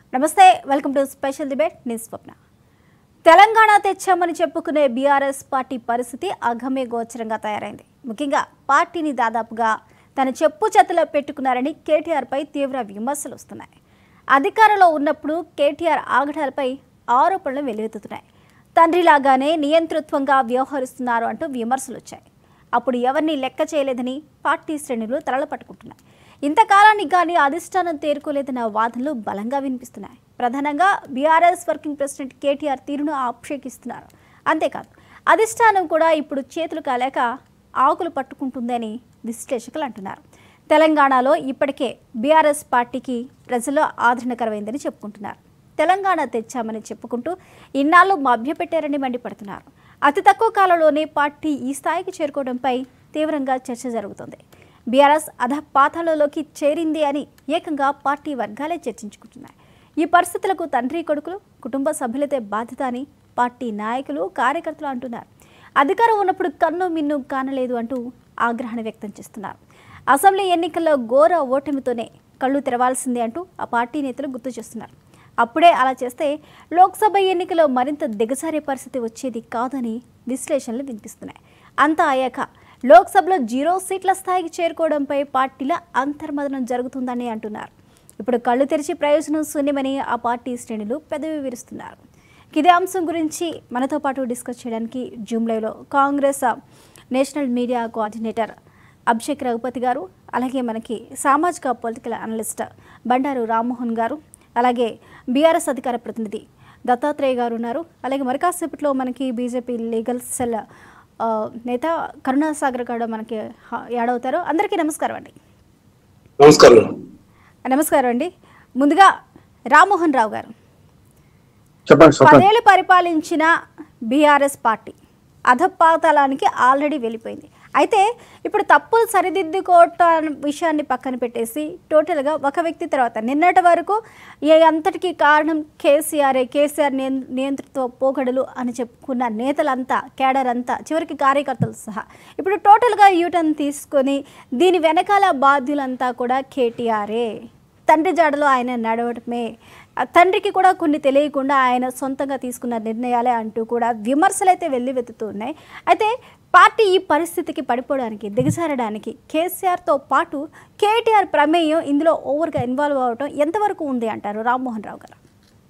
నమస్తే welcome to special debate నేను స్వప్న తెలంగాణ తెచ్చామని చెప్పుకునే బీఆర్ఎస్ పార్టీ పరిస్థితి అగమ్య గోచరంగా తయారైంది ముఖ్యంగా పార్టీని దాదాపుగా తన చెప్పు చేతిలో పెట్టుకున్నారని కేటీఆర్పై తీవ్ర విమర్శలు వస్తున్నాయి అధికారంలో ఉన్నప్పుడు కేటీఆర్ ఆగడాలపై ఆరోపణలు వెల్లువెత్తుతున్నాయి తండ్రిలాగానే నియంతృత్వంగా వ్యవహరిస్తున్నారు అంటూ విమర్శలు వచ్చాయి అప్పుడు ఎవరిని లెక్క చేయలేదని పార్టీ శ్రేణులు తలలు పట్టుకుంటున్నాయి ఇంతకాలానికి కానీ అధిష్టానం తేరుకోలేదన్న వాదనలు బలంగా వినిపిస్తున్నాయి ప్రధానంగా బీఆర్ఎస్ వర్కింగ్ ప్రెసిడెంట్ కేటీఆర్ తీరును ఆక్షేపిస్తున్నారు అంతేకాదు అధిష్టానం కూడా ఇప్పుడు చేతులు కాలేక ఆకులు పట్టుకుంటుందని విశ్లేషకులు అంటున్నారు తెలంగాణలో ఇప్పటికే బీఆర్ఎస్ పార్టీకి ప్రజల్లో ఆదరణకరమైందని చెప్పుకుంటున్నారు తెలంగాణ తెచ్చామని చెప్పుకుంటూ ఇన్నాళ్ళు మభ్యపెట్టారని మండిపడుతున్నారు అతి తక్కువ కాలంలోనే పార్టీ ఈ స్థాయికి చేరుకోవడంపై తీవ్రంగా చర్చ జరుగుతుంది బీఆర్ఎస్ అధ పాతాళలోకి చేరింది అని ఏకంగా పార్టీ వర్గాలే చర్చించుకుంటున్నాయి ఈ పరిస్థితులకు తండ్రి కొడుకులు కుటుంబ సభ్యులతే బాధ్యత అని పార్టీ నాయకులు కార్యకర్తలు అంటున్నారు అధికారం ఉన్నప్పుడు కన్ను మిన్ను కానలేదు అంటూ ఆగ్రహణ వ్యక్తం చేస్తున్నారు అసెంబ్లీ ఎన్నికల్లో ఘోర ఓటమితోనే కళ్ళు తెరవాల్సిందే అంటూ ఆ పార్టీ నేతలు గుర్తు చేస్తున్నారు అప్పుడే అలా చేస్తే లోక్సభ ఎన్నికలో మరింత దిగజారే పరిస్థితి వచ్చేది కాదని విశ్లేషణలు వినిపిస్తున్నాయి అంతా అయ్యాక లోక్సభలో జీరో సీట్ల స్థాయికి చేరుకోవడంపై పార్టీల అంతర్మదనం జరుగుతుందని అంటున్నారు ఇప్పుడు కళ్ళు తెరిచి ప్రయోజనం శూన్యమని ఆ పార్టీ శ్రేణులు పెదవి విరుస్తున్నారు ఇదే అంశం గురించి మనతో పాటు డిస్కస్ చేయడానికి జూమ్ లైవ్లో Congress national media coordinator Abhishek Raghupathi గారు అలాగే మనకి సామాజిక పొలిటికల్ అనలిస్ట్ బండారు రామ్మోహన్ గారు అలాగే బీఆర్ఎస్ అధికార ప్రతినిధి దత్తాత్రేయ గారు ఉన్నారు అలాగే మరి కాసేపట్లో మనకి బీజేపీ లీగల్ సెల్ ఆ, నేత కరుణాసాగర్ గారు మనకి హ- యాడ్ అవుతారు అందరికీ నమస్కారం అండి నమస్కారం నమస్కారం అండి ముందుగా రామ్మోహన్ రావు గారు చెప్పండి చెప్పండి పదేళ్ళు పరిపాలించిన బీఆర్ఎస్ పార్టీ అధపాతాళానికి ఆల్రెడీ వెళ్ళిపోయింది అయితే ఇప్పుడు తప్పులు సరిదిద్దుకోవటం విషయాన్ని పక్కన పెట్టేసి టోటల్గా ఒక వ్యక్తి తర్వాత నిన్నటి వరకు ఏ అంతటికీ కారణం కేసీఆర్ కేసీఆర్ నియం- నియంతృత్వ పోగడలు అని చెప్పుకున్న నేతలంతా కేడర్ అంతా చివరికి కార్యకర్తలు సహా ఇప్పుడు టోటల్గా యూటర్న్ తీసుకొని దీని వెనకాల బాధ్యులంతా కూడా కేటీఆరే తండ్రి జాడలో ఆయన నడవడమే ఆ తండ్రికి కూడా కొన్ని తెలియకుండా ఆయన సొంతంగా తీసుకున్న నిర్ణయాలే అంటూ కూడా విమర్శలు అయితే వెల్లువెత్తుతూ ఉన్నాయి అయితే పార్టీ ఈ పరిస్థితికి పడిపోవడానికి దిగజారడానికి కేసీఆర్తో పాటు కేటీఆర్ ప్రమేయం ఇందులో ఓవర్గా ఇన్వాల్వ్ అవ్వడం ఎంతవరకు ఉంది అంటారు రామ్మోహన్ రావు గారు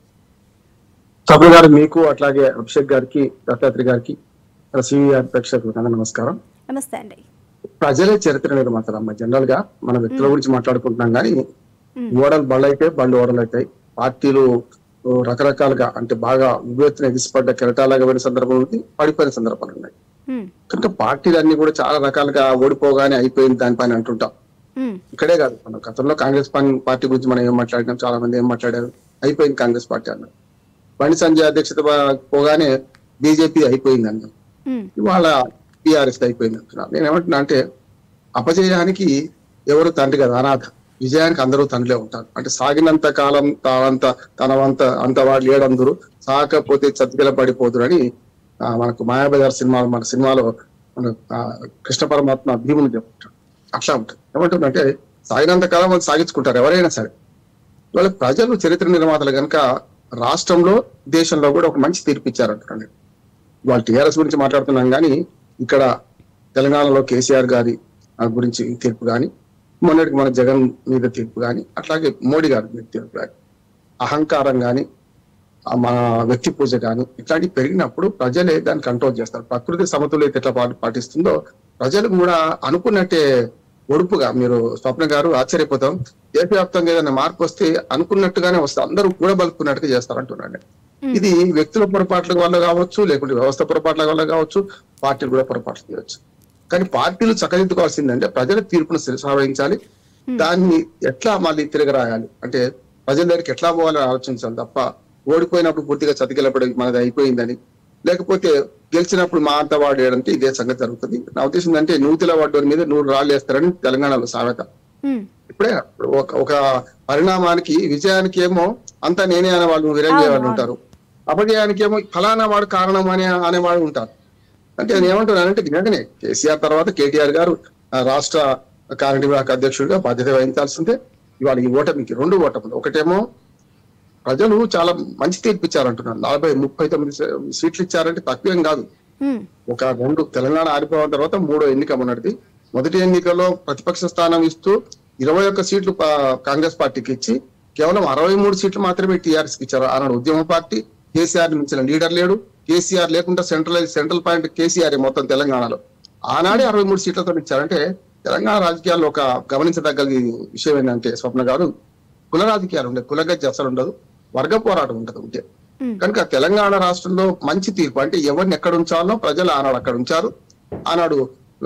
సభ్యులు గారు మీకు అట్లాగే అభిషేక్ గారికి దత్తాత్రి గారికి సివిఆర్ ప్రేక్షకులకు అందరికీ నమస్కారం నమస్తే అండి ప్రజలే చరిత్ర నిర్మాతలమ్మ జనరల్ గా మన వ్యక్తుల గురించి మాట్లాడుకుంటున్నాం కానీ మ్మ్. ఓడలు బళ్ళు అయితే బండి ఓడలు అవుతాయి పార్టీలు ఓ, రకరకాలుగా అంటే బాగా ఉవ్వెత్తున ఎగిసిపడ్డ కెరటాలాగా పోయిన సందర్భం ఉంది పడిపోయిన సందర్భాలు ఉన్నాయి ఉమ్, కనుక పార్టీలు అన్ని కూడా చాలా రకాలుగా ఓడిపోగానే అయిపోయింది దానిపైన అంటుంటాం ఉమ్, ఇక్కడే కాదు మన గతంలో కాంగ్రెస్ పాన్- పార్టీ గురించి మనం ఏం మాట్లాడినాం చాలా మంది ఏం మాట్లాడారు అయిపోయింది కాంగ్రెస్ పార్టీ అన్నారు బండి సంజయ్ అధ్యక్షత పో- పోగానే బీజేపీ అయిపోయింది అన్నారు ఉమ్, ఇవాళ టీఆర్ఎస్ అయిపోయింది అంటున్నారు నేను ఏమంటున్నా అంటే అపజయానికి ఎవరు తండ్రి కదా అనాథ విజయానికి అందరూ తండ్రిలే ఉంటారు అంటే సాగినంత కాలం తానంత తనవంత అంత వాడు లేడందరూ సాకపోతే చతికిల పడిపోదురు అని ఆ, మనకు మాయాబజార్ సినిమా మన సినిమాలో మన ఆ, కృష్ణ పరమాత్మ భీముని చెప్తాడు అట్లా ఉంటుంది ఏమంటుందంటే సాగినంత కాలం వాళ్ళు సాగించుకుంటారు ఎవరైనా సరే వాళ్ళ ప్రజలు చరిత్ర నిర్మాతలు కనుక రాష్ట్రంలో దేశంలో కూడా ఒక మంచి తీర్పు ఇచ్చారంటున్నాను వాళ్ళు టీఆర్ఎస్ గురించి మాట్లాడుతున్నాం కానీ ఇక్కడ తెలంగాణలో కేసీఆర్ గారి ఆ, గురించి తీర్పు కానీ మొన్నటికి మన జగన్ మీద తీర్పు కానీ అట్లాగే మోడీ గారి మీద తీర్పు కానీ అహంకారం కానీ మన వ్యక్తి పూజ కానీ ఇట్లాంటివి పెరిగినప్పుడు ప్రజలే దాన్ని కంట్రోల్ చేస్తారు ప్రకృతి సమతుల్యత ఎట్లా పా- పాటిస్తుందో ప్రజలు కూడా అనుకున్నట్టే ఒడుపుగా మీరు స్వప్న గారు ఆశ్చర్యపోతాం దేశవ్యాప్తంగా ఏదైనా మార్పు వస్తే అనుకున్నట్టుగానే వస్తే అందరూ కూడా బలుపుకున్నట్టుగా చేస్తారంటున్నాను ఇది వ్యక్తుల పొరపాట్ల వల్ల కావచ్చు లేకుంటే వ్యవస్థ పొరపాట్ల వల్ల కావచ్చు పార్టీలు కూడా పొరపాట్లు చేయవచ్చు కానీ పార్టీలు చక్కదిద్దుకోవాల్సిందంటే ప్రజల తీర్పును శిరసావహించాలి దాన్ని ఎట్లా మళ్ళీ తిరగరాయాలి అంటే ప్రజల దగ్గరికి ఎట్లా పోవాలని ఆలోచించాలి తప్ప ఓడిపోయినప్పుడు పూర్తిగా చతికిలపడి మనది అయిపోయిందని లేకపోతే గెలిచినప్పుడు మా అంత వాడు ఏడంటే ఇదే సంగతి జరుగుతుంది నా ఉద్దేశం ఏంటంటే నూతిల వాడి మీద నూరు రాళ్ళు వేస్తారని తెలంగాణలో సామెత ఉమ్, ఇప్పుడే ఒక ఒక పరిణామానికి విజయానికి ఏమో అంతా నేనే అనే వాళ్ళు విరంగే వాళ్ళు ఉంటారు అపజయానికి ఏమో ఫలానా వాడు కారణం అనే అనేవాడు ఉంటారు అంటే నేను ఏమంటున్నానంటే నిజంగానే కేసీఆర్ తర్వాత కేటీఆర్ గారు ఆ, రాష్ట్ర కార్యనిర్వాహక అధ్యక్షుడిగా బాధ్యత వహించాల్సిందే ఇవాళ ఈ ఓటమికి రెండు ఓటములు ఒకటేమో ప్రజలు చాలా మంచి తీర్పు ఇచ్చారంటున్నారు నలభై ముప్పై తొమ్మిది సీ- సీట్లు ఇచ్చారంటే తక్కువేం కాదు ఉమ్, ఒక రెండు తెలంగాణ ఆరిపోయిన తర్వాత మూడో ఎన్నిక మొన్నటిది మొదటి ఎన్నికలో ప్రతిపక్ష స్థానం ఇస్తూ ఇరవై ఒక్క సీట్లు పా- కాంగ్రెస్ పార్టీకి ఇచ్చి కేవలం అరవై మూడు సీట్లు మాత్రమే టీఆర్ఎస్ కి ఇచ్చారు ఆనాడు ఉద్యమ పార్టీ కేసీఆర్ ని మించిన లీడర్ లేడు కేసీఆర్ లేకుండా సెంట్రల్ సెంట్రల్ పాయింట్ కేసీఆర్ మొత్తం తెలంగాణలో ఆనాడే అరవై మూడు సీట్లతో ఇచ్చారంటే తెలంగాణ రాజకీయాల్లో ఒక గమనించదగ్గ విషయం ఏంటంటే స్వప్న గారు కుల రాజకీయాలు ఉండదు కులగజ్జ అసలు ఉండదు వర్గ పోరాటం ఉండదు ఉంటే ఉమ్, కనుక తెలంగాణ రాష్ట్రంలో మంచి తీర్పు అంటే ఎవరిని ఎక్కడ ఉంచాలో ప్రజలు ఆనాడు అక్కడ ఉంచారు ఆనాడు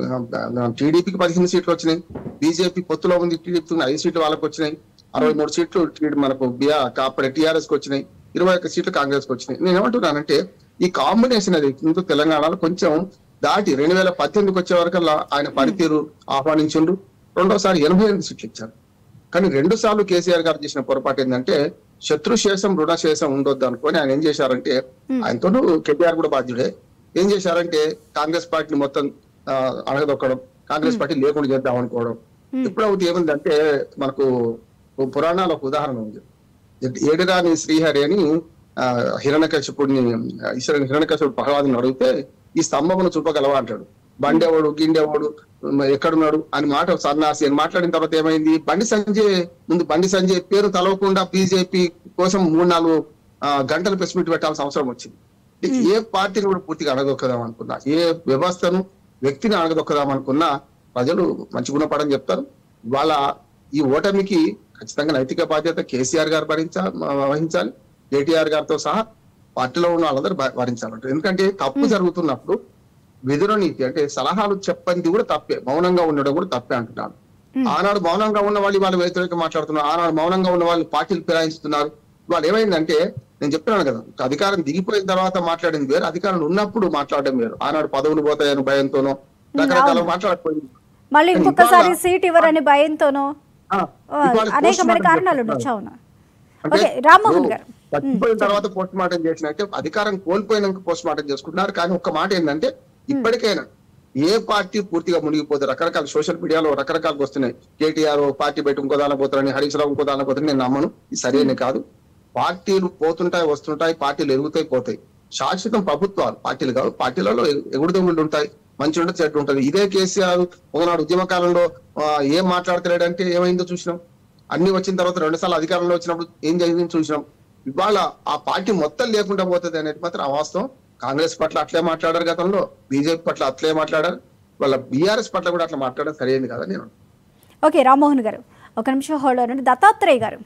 టీడీపీకి పదిహేను సీట్లు వచ్చినాయి బీజేపీ పొత్తులో ఉంది టీడీపీ ఐదు సీట్లు వాళ్ళకి వచ్చినాయి అరవై మూడు సీట్లు టీ- మనకు బిఆ కాపడే టీఆర్ఎస్ కి వచ్చినాయి ఇరవై ఒక్క సీట్లు కాంగ్రెస్ కి వచ్చినాయి నేను ఏమంటున్నానంటే ఈ కాంబినేషన్ అది ముందు తెలంగాణలో కొంచెం దాటి రెండు వేల పద్దెనిమిదికి వచ్చే వరకల్లా ఆయన పనితీరు ఆహ్వానించిండు రెండోసారి ఎనభై ఎనిమిది సీట్లు ఇచ్చారు కానీ రెండు సార్లు కేసీఆర్ గారు చేసిన పొరపాటు ఏంటంటే శత్రుశేషం రుణశేషం ఉండొద్దు అనుకొని ఆయన ఏం చేశారంటే ఆయనతో కేటీఆర్ కూడా బాధ్యుడే ఏం చేశారంటే కాంగ్రెస్ పార్టీని మొత్తం ఆ, అణగదొక్కడం కాంగ్రెస్ పార్టీ లేకుండా చేద్దాం అనుకోవడం ఎప్పుడవుతుంది ఏముందంటే మనకు పురాణాలు ఒక ఉదాహరణ ఉంది ఏడురాని శ్రీహరి అని ఆ, హిరణ్యకశిపుడిని ఈశ్వరుని హిరణ్యకశిపుడు ప్రహ్లాదుని అడిగితే ఈ స్తంభమును చూపగలవా అంటాడు బండెవడు గిండెవడు మ, ఎక్కడున్నాడు అని మాట సన్నాసి అని మాట్లాడిన తర్వాత ఏమైంది బండి సంజయ్ ముందు బండి సంజయ్ పేరు తలవకుండా బీజేపీ కోసం మూడు నాలుగు ఆ, గంటలు ప్రెస్ మీట్ పెట్టాల్సిన అవసరం వచ్చింది అంటే ఏ పార్టీని కూడా పూర్తిగా అడగదొక్కదాం అనుకున్నా ఏ వ్యవస్థను వ్యక్తిని అడగదొక్కదాం అనుకున్నా ప్రజలు మంచి గుణపడని చెప్తారు వాళ్ళ ఈ ఓటమికి ఖచ్చితంగా నైతిక బాధ్యత కేసీఆర్ గారు భరించా వహించాలి కేటీఆర్ గారితో సహా పార్టీలో ఉన్న వాళ్ళందరూ భ- భరించాలంటారు ఎందుకంటే తప్పు జరుగుతున్నప్పుడు విధుల నీతి అంటే సలహాలు చెప్పనిది కూడా తప్పే మౌనంగా ఉండడం కూడా తప్పే అంటున్నాను ఆనాడు మౌనంగా ఉన్న వాళ్ళు వాళ్ళు వ్యతిరేకంగా మాట్లాడుతున్నారు ఆనాడు మౌనంగా ఉన్న వాళ్ళు పార్టీలు ఫిరాయిస్తున్నారు వాళ్ళు ఏమైందంటే నేను చెప్తున్నాను కదా అధికారం దిగిపోయిన తర్వాత మాట్లాడింది వేరు అధికారం ఉన్నప్పుడు మాట్లాడడం వేరు ఆనాడు పదవులు పోతాయని భయంతోనో రకరకాల అవును. మాట్లాడకపోయింది మళ్ళీ కానీ ఇంకొకసారి ఇవాళ- సీట్ ఇవ్వరని భయంతోనో ఆ, ఆ, ఇవాళ అనేకమైన postmortem కారణాలు చేస్తున్నారు. ఉండొచ్చు అవును అంటే ఓకే, రామ్మోహన్ ఇప్పుడు గారు. చచ్చిపోయిన తర్వాత పోస్ట్ మార్టం చేసినట్టే అధికారం కోల్పోయినాక పోస్ట్ మార్టం చేసుకుంటున్నారు కానీ ఒక్క మాట ఏంటంటే ఇప్పటికైనా ఏ పార్టీ పూర్తిగా మునిగిపోతే రకరకాల సోషల్ మీడియాలో రకరకాలుగా వస్తున్నాయి కేటీఆర్ ఓ పార్టీ బయట ఇంకో దాని పోతారని హరీష్ రావు ఇంకో దాని పోతారని నేను నమ్మను ఇది సరైన కాదు పార్టీలు పోతుంటాయి వస్తుంటాయి పార్టీలు ఎరుగుతాయి పోతాయి శాశ్వతం ప్రభుత్వాలు పార్టీలు కాదు పార్టీలలో ఎగుడుదొంగులు ఉంటాయి మంచి ఉంటుంది చెడ్డ ఉంటుంది ఇదే కేసీఆర్ ఒకనాడు ఉద్యమ కాలంలో ఆ, ఏం మాట్లాడతలేడంటే ఏమైందో చూసినాం అన్ని వచ్చిన తర్వాత రెండు సార్లు అధికారంలో వచ్చినప్పుడు ఏం జరిగింది చూసినాం ఇవాళ ఆ పార్టీ మొత్తం లేకుండా పోతుంది అనేది మాత్రం అవాస్తవం కాంగ్రెస్ పట్ల అట్లే మాట్లాడారు గతంలో బీజేపీ పట్ల అట్లే మాట్లాడారు వాళ్ళ బీఆర్ఎస్ పట్ల కూడా అట్లా మాట్లాడడం సరైనది కాదని నేను ఓకే రామ్మోహన్ గారు ఒక నిమిషం హోల్డ్ అవ్వండి దత్తాత్రేయ గారు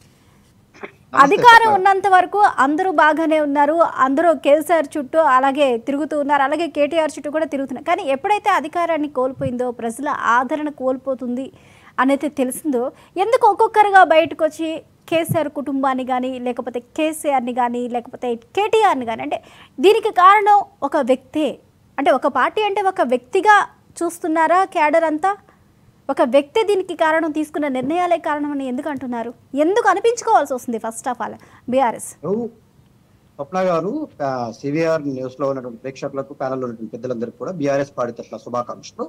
అధికారం ఉన్నంత వరకు అందరూ బాగానే ఉన్నారు అందరూ కేసీఆర్ చుట్టూ అలాగే తిరుగుతూ ఉన్నారు అలాగే కేటీఆర్ చుట్టూ కూడా తిరుగుతున్నారు కానీ ఎప్పుడైతే అధికారాన్ని కోల్పోయిందో ప్రజల ఆదరణ కోల్పోతుంది అనేది తెలిసిందో ఎందుకు ఒక్కొక్కరుగా బయటకు వచ్చి కేసీఆర్ కుటుంబాన్ని కానీ లేకపోతే కేసీఆర్ని కానీ లేకపోతే కేటీఆర్ని కానీ అంటే దీనికి కారణం ఒక వ్యక్తే అంటే ఒక పార్టీ అంటే ఒక వ్యక్తిగా చూస్తున్నారా క్యాడర్ అంతా ఒక వ్యక్తి దీనికి కారణం తీసుకున్న నిర్ణయాలే కారణం అని ఎందుకు అంటున్నారు ఎందుకు అనిపించుకోవాల్సి వస్తుంది ఫస్ట్ ఆఫ్ ఆల్ బీఆర్ఎస్ నువ్వు స్వప్న గారు సివిఆర్ న్యూస్ లో ఉన్నటువంటి ప్రేక్షకులకు ప్యానల్ ఉన్నటువంటి పెద్దలందరికీ కూడా బీఆర్ఎస్ పార్టీ తరఫున శుభాకాంక్షలు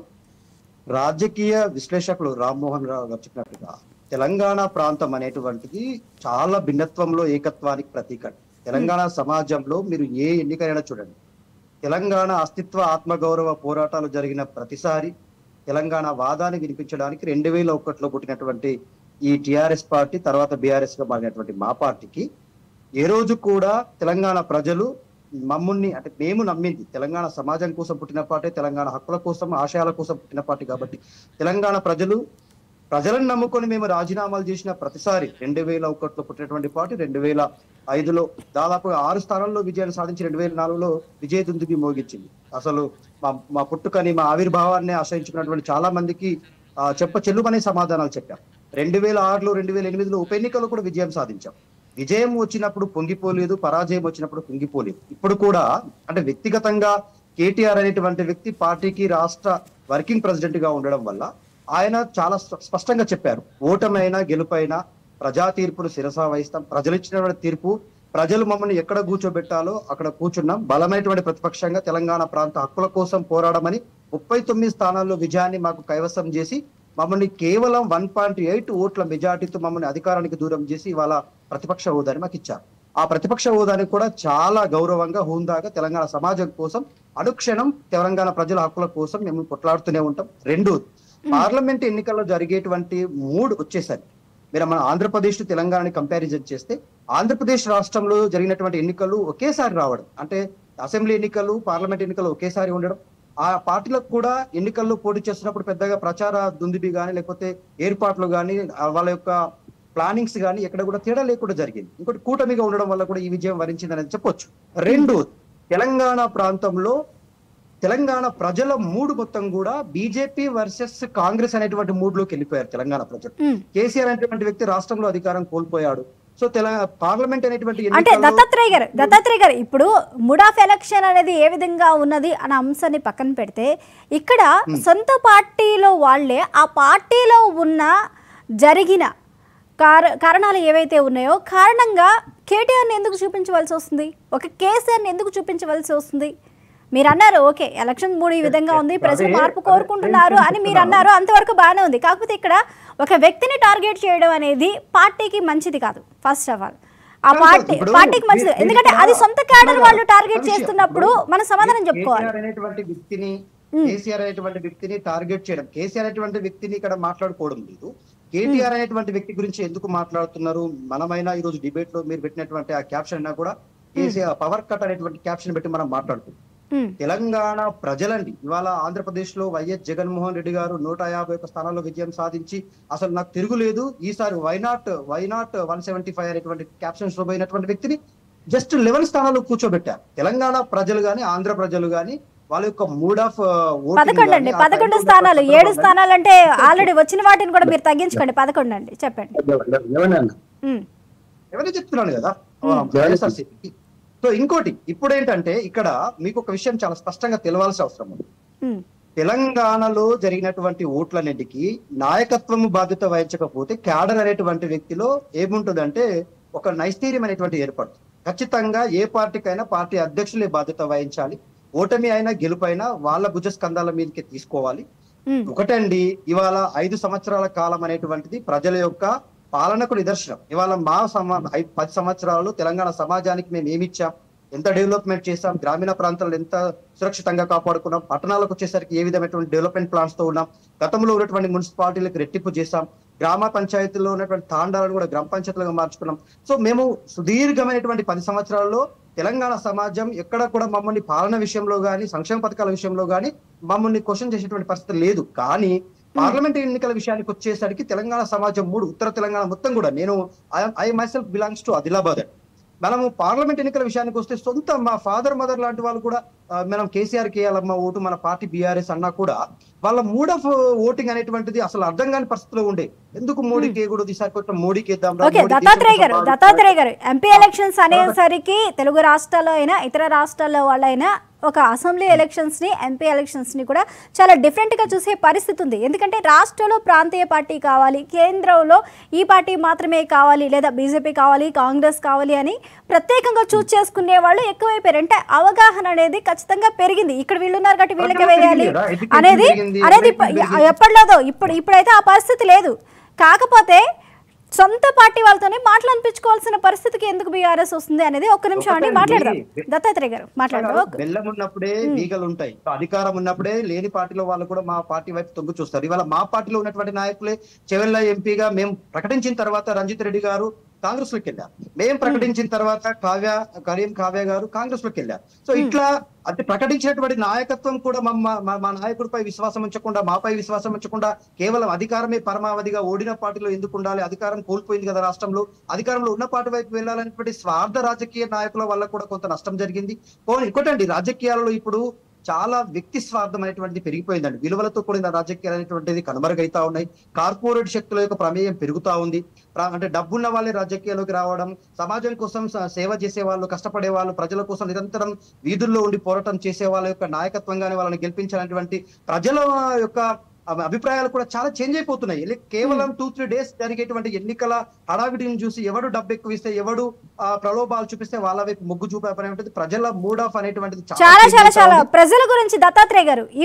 రాజకీయ విశ్లేషకులు రామ్మోహన్ రావు గారు చెప్పినట్టుగా తెలంగాణ ప్రాంతం అనేటువంటిది చాలా భిన్నత్వంలో ఏకత్వానికి ప్రతీక తెలంగాణ సమాజంలో మీరు ఏ ఎన్నికైనా చూడండి తెలంగాణ అస్తిత్వ ఆత్మగౌరవ పోరాటాలు జరిగిన ప్రతిసారి తెలంగాణ వాదాన్ని వినిపించడానికి రెండు వేల ఒకటిలో పుట్టినటువంటి ఈ టిఆర్ఎస్ పార్టీ తర్వాత బీఆర్ఎస్ గా మారినటువంటి మా పార్టీకి ఏ రోజు కూడా తెలంగాణ ప్రజలు మమ్ముల్ని అంటే మేము నమ్మింది తెలంగాణ సమాజం కోసం పుట్టిన పార్టీ తెలంగాణ హక్కుల కోసం ఆశయాల కోసం పుట్టిన పార్టీ కాబట్టి తెలంగాణ ప్రజలు ప్రజలను నమ్ముకొని మేము రాజీనామాలు చేసిన ప్రతిసారి రెండు వేల ఒకటిలో పుట్టినటువంటి పార్టీ రెండు వేల ఐదులో దాదాపు ఆరు స్థానాల్లో విజయాన్ని సాధించి రెండు వేల నాలుగులో విజయ దుందుబి మోగించింది అసలు మా మా పుట్టుకని మా ఆవిర్భావాన్ని ఆశ్రయించుకున్నటువంటి చాలా మందికి ఆ, చెప్ప చెల్లుమనే సమాధానాలు చెప్పాం రెండు వేల ఆరులో రెండు వేల ఎనిమిదిలో ఉప ఎన్నికల్లో కూడా విజయం సాధించాం విజయం వచ్చినప్పుడు పొంగిపోలేదు పరాజయం వచ్చినప్పుడు పొంగిపోలేదు ఇప్పుడు కూడా అంటే వ్యక్తిగతంగా కేటీఆర్ అనేటువంటి వ్యక్తి పార్టీకి రాష్ట్ర వర్కింగ్ ప్రెసిడెంట్ గా ఉండడం వల్ల ఆయన చాలా స్ప- స్పష్టంగా చెప్పారు ఓటమైనా గెలుపైనా ప్రజా తీర్పును శిరసా వహిస్తాం ప్రజలు ఇచ్చినటువంటి తీర్పు ప్రజలు మమ్మల్ని ఎక్కడ కూర్చోబెట్టాలో అక్కడ కూర్చున్నాం బలమైనటువంటి ప్రతిపక్షంగా తెలంగాణ ప్రాంత హక్కుల కోసం పోరాడమని ముప్పై తొమ్మిది స్థానాల్లో విజయాన్ని మాకు కైవసం చేసి మమ్మల్ని కేవలం వన్ పాయింట్ ఎయిట్ ఓట్ల మెజార్టీతో మమ్మల్ని అధికారానికి దూరం చేసి ఇవాళ ప్రతిపక్ష హోదాని మాకు ఇచ్చారు ఆ ప్రతిపక్ష హోదాని కూడా చాలా గౌరవంగా హుందాగా తెలంగాణ సమాజం కోసం అనుక్షణం తెలంగాణ ప్రజల హక్కుల కోసం మేము కొట్లాడుతూనే ఉంటాం రెండు పార్లమెంట్ ఎన్నికల్లో జరిగేటువంటి మూడు వచ్చేసరి మీరు మన ఆంధ్రప్రదేశ్ తెలంగాణని కంపారిజన్ చేస్తే ఆంధ్రప్రదేశ్ రాష్ట్రంలో జరిగినటువంటి ఎన్నికలు ఒకేసారి రావడం అంటే అసెంబ్లీ ఎన్నికలు పార్లమెంట్ ఎన్నికలు ఒకేసారి ఉండడం ఆ పార్టీలకు కూడా ఎన్నికల్లో పోటీ చేస్తున్నప్పుడు పెద్దగా ప్రచార దుందిబి కానీ లేకపోతే ఏర్పాట్లు కానీ వాళ్ళ యొక్క ప్లానింగ్స్ కానీ ఎక్కడ కూడా తేడా లేకుండా జరిగింది ఇంకోటి కూటమిగా ఉండడం వల్ల కూడా ఈ విజయం వరించింది అనేది చెప్పొచ్చు రెండు తెలంగాణ ప్రాంతంలో తెలంగాణ ప్రజల మూడు మొత్తం కూడా బీజేపీ వర్సెస్ కాంగ్రెస్ అనేటువంటి మూడ్లోకి వెళ్ళిపోయారు తెలంగాణ ప్రజలు ఉమ్. కేసీఆర్ అనేటువంటి వ్యక్తి రాష్ట్రంలో అధికారం కోల్పోయాడు సో తెలంగాణ పార్లమెంట్ అనేటువంటి అంటే ఎన్నికల్లో- దత్తాత్రేయ గారు దత్తాత్రేయ గారు ఇప్పుడు మూడ్ ఆఫ్ ఎలక్షన్ అనేది ఏ విధంగా ఉన్నది అనే అంశాన్ని పక్కన పెడితే ఇక్కడ సొంత పార్టీలో వాళ్ళే ఆ పార్టీలో ఉన్న జరిగిన కార కారణాలు ఏవైతే ఉన్నాయో కారణంగా కేటీఆర్ని ఎందుకు చూపించవలసి వస్తుంది ఒక కేసీఆర్ని ఎందుకు చూపించవలసి వస్తుంది మీరు అన్నారు ఓకే ఎలక్షన్ మూడు ఈ విధంగా ఉంది ప్రజలు అదే- మార్పు అదే కోరుకుంటున్నారు నేను అని మీరు చెప్తున్నాను. అన్నారు అంతవరకు బాగానే ఉంది కాకపోతే ఇక్కడ ఒక వ్యక్తిని టార్గెట్ చేయడం అనేది పార్టీకి మంచిది కాదు ఫస్ట్ ఆఫ్ ఆల్ ఆ కాదు, పార్టీ ఇప్పుడు పార్టీకి మంచిది మీరు- ఎందుకంటే మీరు అది సొంత క్యాడర్ కాదు, వాళ్ళు టార్గెట్ విషయం. చేస్తున్నప్పుడు మన సమాధానం చెప్పుకోవాలి కేసీఆర్ అనేటువంటి వ్యక్తిని కేసీఆర్ అనేటువంటి వ్యక్తిని టార్గెట్ చేయడం కేసీఆర్ అనేటువంటి వ్యక్తిని ఇక్కడ మాట్లాడుకోవడం లేదు కేటీఆర్ అనేటువంటి వ్యక్తి గురించి ఎందుకు మాట్లాడుతున్నారు మనమైనా ఈ రోజు డిబేట్ లో మీరు పెట్టినటువంటి ఆ క్యాప్షన్ అయినా కూడా కేసీఆర్ పవర్ కట్ అనేటువంటి క్యాప్షన్ పెట్టి మనం మాట్లాడుకుంటాం ఉమ్, తెలంగాణ ప్రజలండి ఇవాళ ఆంధ్రప్రదేశ్ లో వైఎస్ జగన్మోహన్ రెడ్డి గారు నూట యాభై ఒక్క స్థానాల్లో విజయం సాధించి అసలు నాకు తిరుగులేదు ఈసారి why not why not one seventy five అనేటువంటి క్యాప్షన్స్ లో పోయినటువంటి వ్యక్తిని జస్ట్ లెవెన్ స్థానాల్లో కూర్చోబెట్టారు తెలంగాణ ప్రజలు గాని ఆంధ్ర ప్రజలు గాని వాళ్ళ యొక్క మూడ్ ఆఫ్ పదకొండు అండి పదకొండు స్థానాలు ఏడు స్థానాలు అంటే ఆల్రెడీ వచ్చిన వాటిని కూడా మీరు తగ్గించుకోండి పదకొండు అండి చెప్పండి ఏమని అన్న ఉమ్, ఎవరైనా చెప్తున్నాను కదా Hmm. వైఎస్ఆర్సీపీ సో ఇంకోటి ఇప్పుడు ఏంటంటే ఇక్కడ మీకు ఒక విషయం చాలా స్పష్టంగా తెలవాల్సిన అవసరం ఉంది ఉమ్, తెలంగాణలో జరిగినటువంటి ఓట్లన్నిటికీ నాయకత్వం బాధ్యత వహించకపోతే క్యాడర్ అనేటువంటి వ్యక్తిలో ఏముంటుందంటే ఒక నైస్థైర్యం అనేటువంటి ఏర్పడుతుంది ఖచ్చితంగా ఏ పార్టీకైనా పార్టీ అధ్యక్షులే బాధ్యత వహించాలి ఓటమి అయినా గెలుపైనా వాళ్ళ భుజ స్కంధాల మీదకి తీసుకోవాలి ఉమ్, ఒకటండి ఇవాళ ఐదు సంవత్సరాల కాలం అనేటువంటిది ప్రజల యొక్క పాలనకు నిదర్శనం ఇవాళ మా సమా ఐ- పది సంవత్సరాలు తెలంగాణ సమాజానికి మేము ఏమిచ్చాం ఎంత డెవలప్మెంట్ చేశాం గ్రామీణ ప్రాంతాలను ఎంత సురక్షితంగా కాపాడుకున్నాం పట్టణాలకు వచ్చేసరికి ఏ విధమైనటువంటి డెవలప్మెంట్ ప్లాన్స్ తో ఉన్నాం గతంలో ఉన్నటువంటి మున్సిపాలిటీలకు రెట్టింపు చేశాం గ్రామ పంచాయతీల్లో ఉన్నటువంటి తాండాలను కూడా గ్రామ పంచాయతీలుగా మార్చుకున్నాం సో మేము సుదీర్ఘమైనటువంటి పది సంవత్సరాల్లో తెలంగాణ సమాజం ఎక్కడ కూడా మమ్మల్ని పాలన విషయంలో గాని సంక్షేమ పథకాల విషయంలో గాని మమ్మల్ని క్వశ్చన్ చేసేటువంటి పరిస్థితి లేదు కానీ పార్లమెంట్ ఎన్నికల విషయానికి వచ్చేసరికి తెలంగాణ సమాజం మూడు ఉత్తర తెలంగాణ మొత్తం కూడా నేను I myself belongs to Adilabad మనము పార్లమెంట్ ఎన్నికల విషయానికి వస్తే సొంత మా ఫాదర్ మదర్ లాంటి వాళ్ళు కూడా ఆ, మనం కేసీఆర్ కి వేయాలమ్మా ఓటు మన పార్టీ బీఆర్ఎస్ అన్నా కూడా వాళ్ళ మూడ్ ఆఫ్ ఓటింగ్ అనేటువంటిది అసలు అర్థం కాని పరిస్థితిలో ఉండే ఎందుకు మోడీకి వేయకూడదు ఈసారి కొంచెం మోడీకి వేద్దాం రా, ఓకే మోడీ దత్తాత్రేయ దేశం గారు కోసం దత్తాత్రేయ గారు ఎంపీ ఎలక్షన్స్ అనేసరికి తెలుగు రాష్ట్రాల్లో అయినా ఇతర రాష్ట్రాల్లో వాళ్ళైనా ఒక అసెంబ్లీ ఎలక్షన్స్ ని ఎంపీ ఎలక్షన్స్ ని కూడా చాలా డిఫరెంట్ గా చూసే పరిస్థితి ఉంది ఎందుకంటే రాష్ట్రంలో ప్రాంతీయ పార్టీ కావాలి కేంద్రంలో ఈ పార్టీ మాత్రమే కావాలి లేదా బీజేపీ కావాలి కాంగ్రెస్ కావాలి అని ప్రత్యేకంగా చూస్ చేసుకునే వాళ్ళు ఎక్కువైపోయారు అంటే అవగాహన అనేది ఖచ్చితంగా పెరిగింది ఇక్కడ వీళ్ళు ఉన్నారు కాబట్టి వీళ్ళకే అవగాహన వేయాలి పెరిగింది కదా, education అనేది పెరిగింది, అనేది education పెరిగింది. ఎప్పటిలోదో ఇప్పుడు ఇప్పుడైతే ఆ పరిస్థితి లేదు కాకపోతే సొంత పార్టీ వాళ్ళతోనే మాటలు అనిపించుకోవాల్సిన పరిస్థితికి ఎందుకు బీఆర్ఎస్ వస్తుంది అనేది ఒక్క నిమిషం అండి ఒకటండి. మాట్లాడదాం దత్తాత్రేయ గారు మాట్లాడదాం ఓకే. బెల్లం ఉన్నప్పుడే ఈగలు ఉంటాయి అధికారం ఉన్నప్పుడే లేని పార్టీలో వాళ్ళు కూడా మా పార్టీ వైపు తొంగు చూస్తారు ఇవాళ మా పార్టీలో ఉన్నటువంటి నాయకులే చెవెల్ల ఎంపీగా మేము ప్రకటించిన తర్వాత రంజిత్ రెడ్డి గారు కాంగ్రెస్ లోకి వెళ్ళారు మేము ప్రకటించిన తర్వాత కావ్య కరీం కావ్య గారు కాంగ్రెస్ లోకి వెళ్ళారు సో ఇట్లా అది ప్రకటించినటువంటి నాయకత్వం కూడా మమ్మ- మా మా నాయకుడిపై విశ్వాసం ఉంచకుండా మాపై విశ్వాసం ఉంచకుండా కేవలం అధికారమే పరమావధిగా ఓడిన పార్టీలో ఎందుకు ఉండాలి అధికారం కోల్పోయింది కదా రాష్ట్రంలో అధికారంలో ఉన్న పార్టీ వైపు వెళ్ళాలనేటువంటి స్వార్థ రాజకీయ నాయకుల వల్ల కూడా కొంత నష్టం జరిగింది పోనీ ఇంకోటండి రాజకీయాలలో ఇప్పుడు చాలా వ్యక్తి స్వార్థం అనేటువంటిది పెరిగిపోయిందండి విలువలతో కూడిన రాజకీయాలు అనేటువంటిది కనుమరుగైతా ఉన్నాయి కార్పొరేట్ శక్తుల యొక్క ప్రమేయం పెరుగుతా ఉంది ప్ర- అంటే డబ్బున్న వాళ్ళే రాజకీయాల్లోకి రావడం సమాజం కోసం స- సేవ చేసే వాళ్ళు కష్టపడే వాళ్ళు ప్రజల కోసం నిరంతరం వీధుల్లో ఉండి పోరాటం చేసే వాళ్ళ యొక్క నాయకత్వంగానే వాళ్ళని గెలిపించాలనేటువంటి ప్రజల యొక్క అభి- అభిప్రాయాలు కూడా చాలా చేంజ్ అయిపోతున్నాయి లే- కేవలం టూ త్రీ డేస్ జరిగేటువంటి ఎన్నికల హడావిడిని చూసి ఎవడు డబ్బు ఎక్కువ ఇస్తే ఎవడు ఆ, ప్రలోభాలు చూపిస్తే వాళ్ళ వైపు మొగ్గు చూపే పని ఉంటుంది ప్రజల మూడ్ ఆఫ్ అనేటువంటిది చాలా change చాలా అవుతా చాలా ఉంది. ప్రజల గురించి దత్తాత్రేయ గారు ఇవే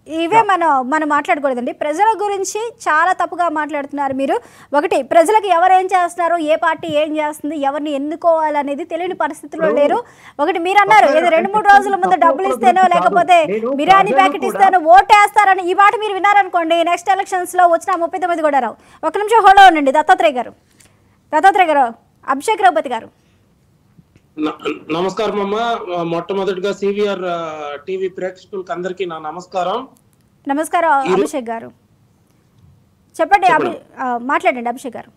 ఇవే మనం మనం మాట్లాడకూడదండి ప్రజల గురించి చాలా తప్పుగా మాట్లాడుతున్నారు మీరు ఒకటి ప్రజలకు ఎవరు ఏం చేస్తున్నారు ఏ పార్టీ ఏం చేస్తుంది ఎవరిని ఎన్నుకోవాలనేది తెలియని పరిస్థితిలో లేరు ఒకటి మీరు అన్నారు ఏదో రెండు మూడు రోజుల ముందు డబ్బులు ఇస్తేనో లేకపోతే బిర్యానీ ప్యాకెట్ ఇస్తేనో ఓటేస్తారని ఈ మాట మీరు విన్నారనుకోండి నెక్స్ట్ ఎలక్షన్స్ లో వచ్చిన ముప్పై తొమ్మిది కూడా రావు ఒక నిమిషం హోల్డ్ ఉండండి దత్తాత్రేయ గారు దత్తాత్రేయ గారు అభిషేక్ రఘుపతి గారు న- నమస్కారం అమ్మ మొట్టమొదటిగా సివిఆర్ టీవీ ప్రేక్షకులకు అందరికీ నా నమస్కారం నమస్కారం అభిషేక్ గారు చెప్పండి అభి ఆ, మాట్లాడండి అభిషేక్ గారు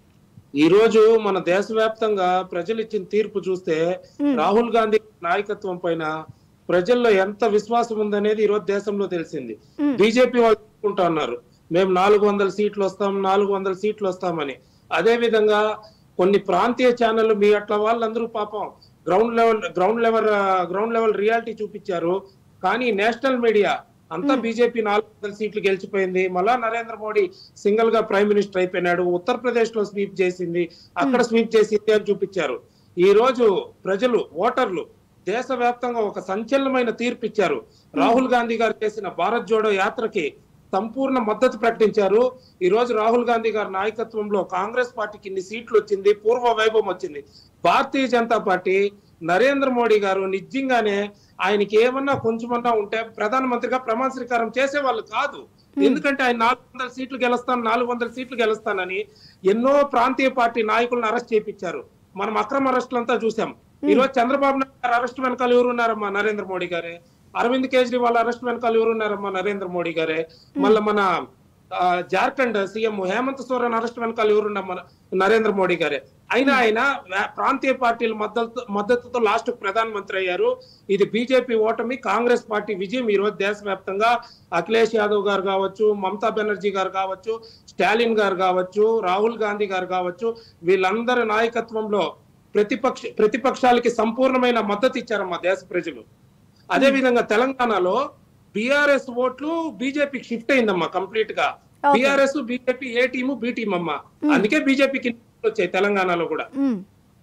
ఈ రోజు మన దేశవ్యాప్తంగా ప్రజలు ఇచ్చిన తీర్పు చూస్తే రాహుల్ గాంధీ నాయకత్వం పైన ప్రజల్లో ఎంత విశ్వాసం ఉందనేది ఈ రోజు దేశంలో తెలిసింది బీజేపీ వాళ్ళు చెప్పుకుంటా ఉన్నారు మేము నాలుగు వందల సీట్లు వస్తాం నాలుగు వందల సీట్లు వస్తామని అదే విధంగా కొన్ని ప్రాంతీయ ఛానళ్ళు మీ అట్లా వాళ్ళందరూ పాపం ground level ground level ground level reality చూపించారు కానీ నేషనల్ మీడియా అంతా బీజేపీ నాలుగు వందల సీట్లు గెలిచిపోయింది మళ్ళా నరేంద్ర మోడీ సింగిల్ గా ప్రైమ్ మినిస్టర్ అయిపోయినాడు ఉత్తరప్రదేశ్ లో స్వీప్ చేసింది అక్కడ స్వీప్ చేసింది అని చూపించారు ఈ రోజు ప్రజలు ఓటర్లు దేశవ్యాప్తంగా ఒక సంచలనమైన తీర్పు ఇచ్చారు రాహుల్ గాంధీ గారు చేసిన భారత్ జోడో యాత్రకి సంపూర్ణ మద్దతు ప్రకటించారు ఈ రోజు రాహుల్ గాంధీ గారి నాయకత్వంలో కాంగ్రెస్ పార్టీకి ఇన్ని సీట్లు వచ్చింది పూర్వ వైభవం వచ్చింది భారతీయ జనతా పార్టీ నరేంద్ర మోడీ గారు నిజంగానే ఆయనకి ఏమన్నా కొంచెమన్నా ఉంటే ప్రధానమంత్రిగా ప్రమాణ స్వీకారం చేసేవాళ్ళు కాదు ఎందుకంటే ఆయన నాలుగు వందల సీట్లు గెలుస్తాను నాలుగు వందల సీట్లు గెలుస్తానని ఎన్నో ప్రాంతీయ పార్టీ నాయకులను అరెస్ట్ చేయించారు మనం అక్రమ అరెస్టులంతా చూసాం ఈ రోజు చంద్రబాబు నాయుడు గారు అరెస్ట్ వెనకాల ఎవరు ఉన్నారమ్మా నరేంద్ర మోడీ గారే అరవింద్ కేజ్రీవాల్ అరెస్ట్ వెనకాల ఎవరు ఉన్నారమ్మా నరేంద్ర మోడీ గారే మళ్ళీ మన ఆ, జార్ఖండ్ సీఎం హేమంత్ సోరెన్ అరెస్ట్ వెనకాల ఎవరున్న మన నరేంద్ర మోడీ గారే అయినా ఆయన వా- ప్రాంతీయ పార్టీల మద్దతు మద్దతుతో లాస్ట్ ప్రధానమంత్రి అయ్యారు ఇది బీజేపీ ఓటమి కాంగ్రెస్ పార్టీ విజయం ఈ రోజు దేశవ్యాప్తంగా అఖిలేష్ యాదవ్ గారు కావచ్చు మమతా బెనర్జీ గారు కావచ్చు స్టాలిన్ గారు కావచ్చు రాహుల్ గాంధీ గారు కావచ్చు వీళ్ళందరి నాయకత్వంలో ప్రతిపక్ష ప్రతిపక్షాలకి సంపూర్ణమైన మద్దతు ఇచ్చారమ్మా దేశ ప్రజలు అదే విధంగా తెలంగాణలో బిఆర్ఎస్ ఓట్లు బీజేపీకి షిఫ్ట్ అయిందమ్మా కంప్లీట్ గా Okay. BRS BJP A team B team అమ్మా అందుకే బీజేపీకి వచ్చాయి తెలంగాణలో కూడా ఉమ్,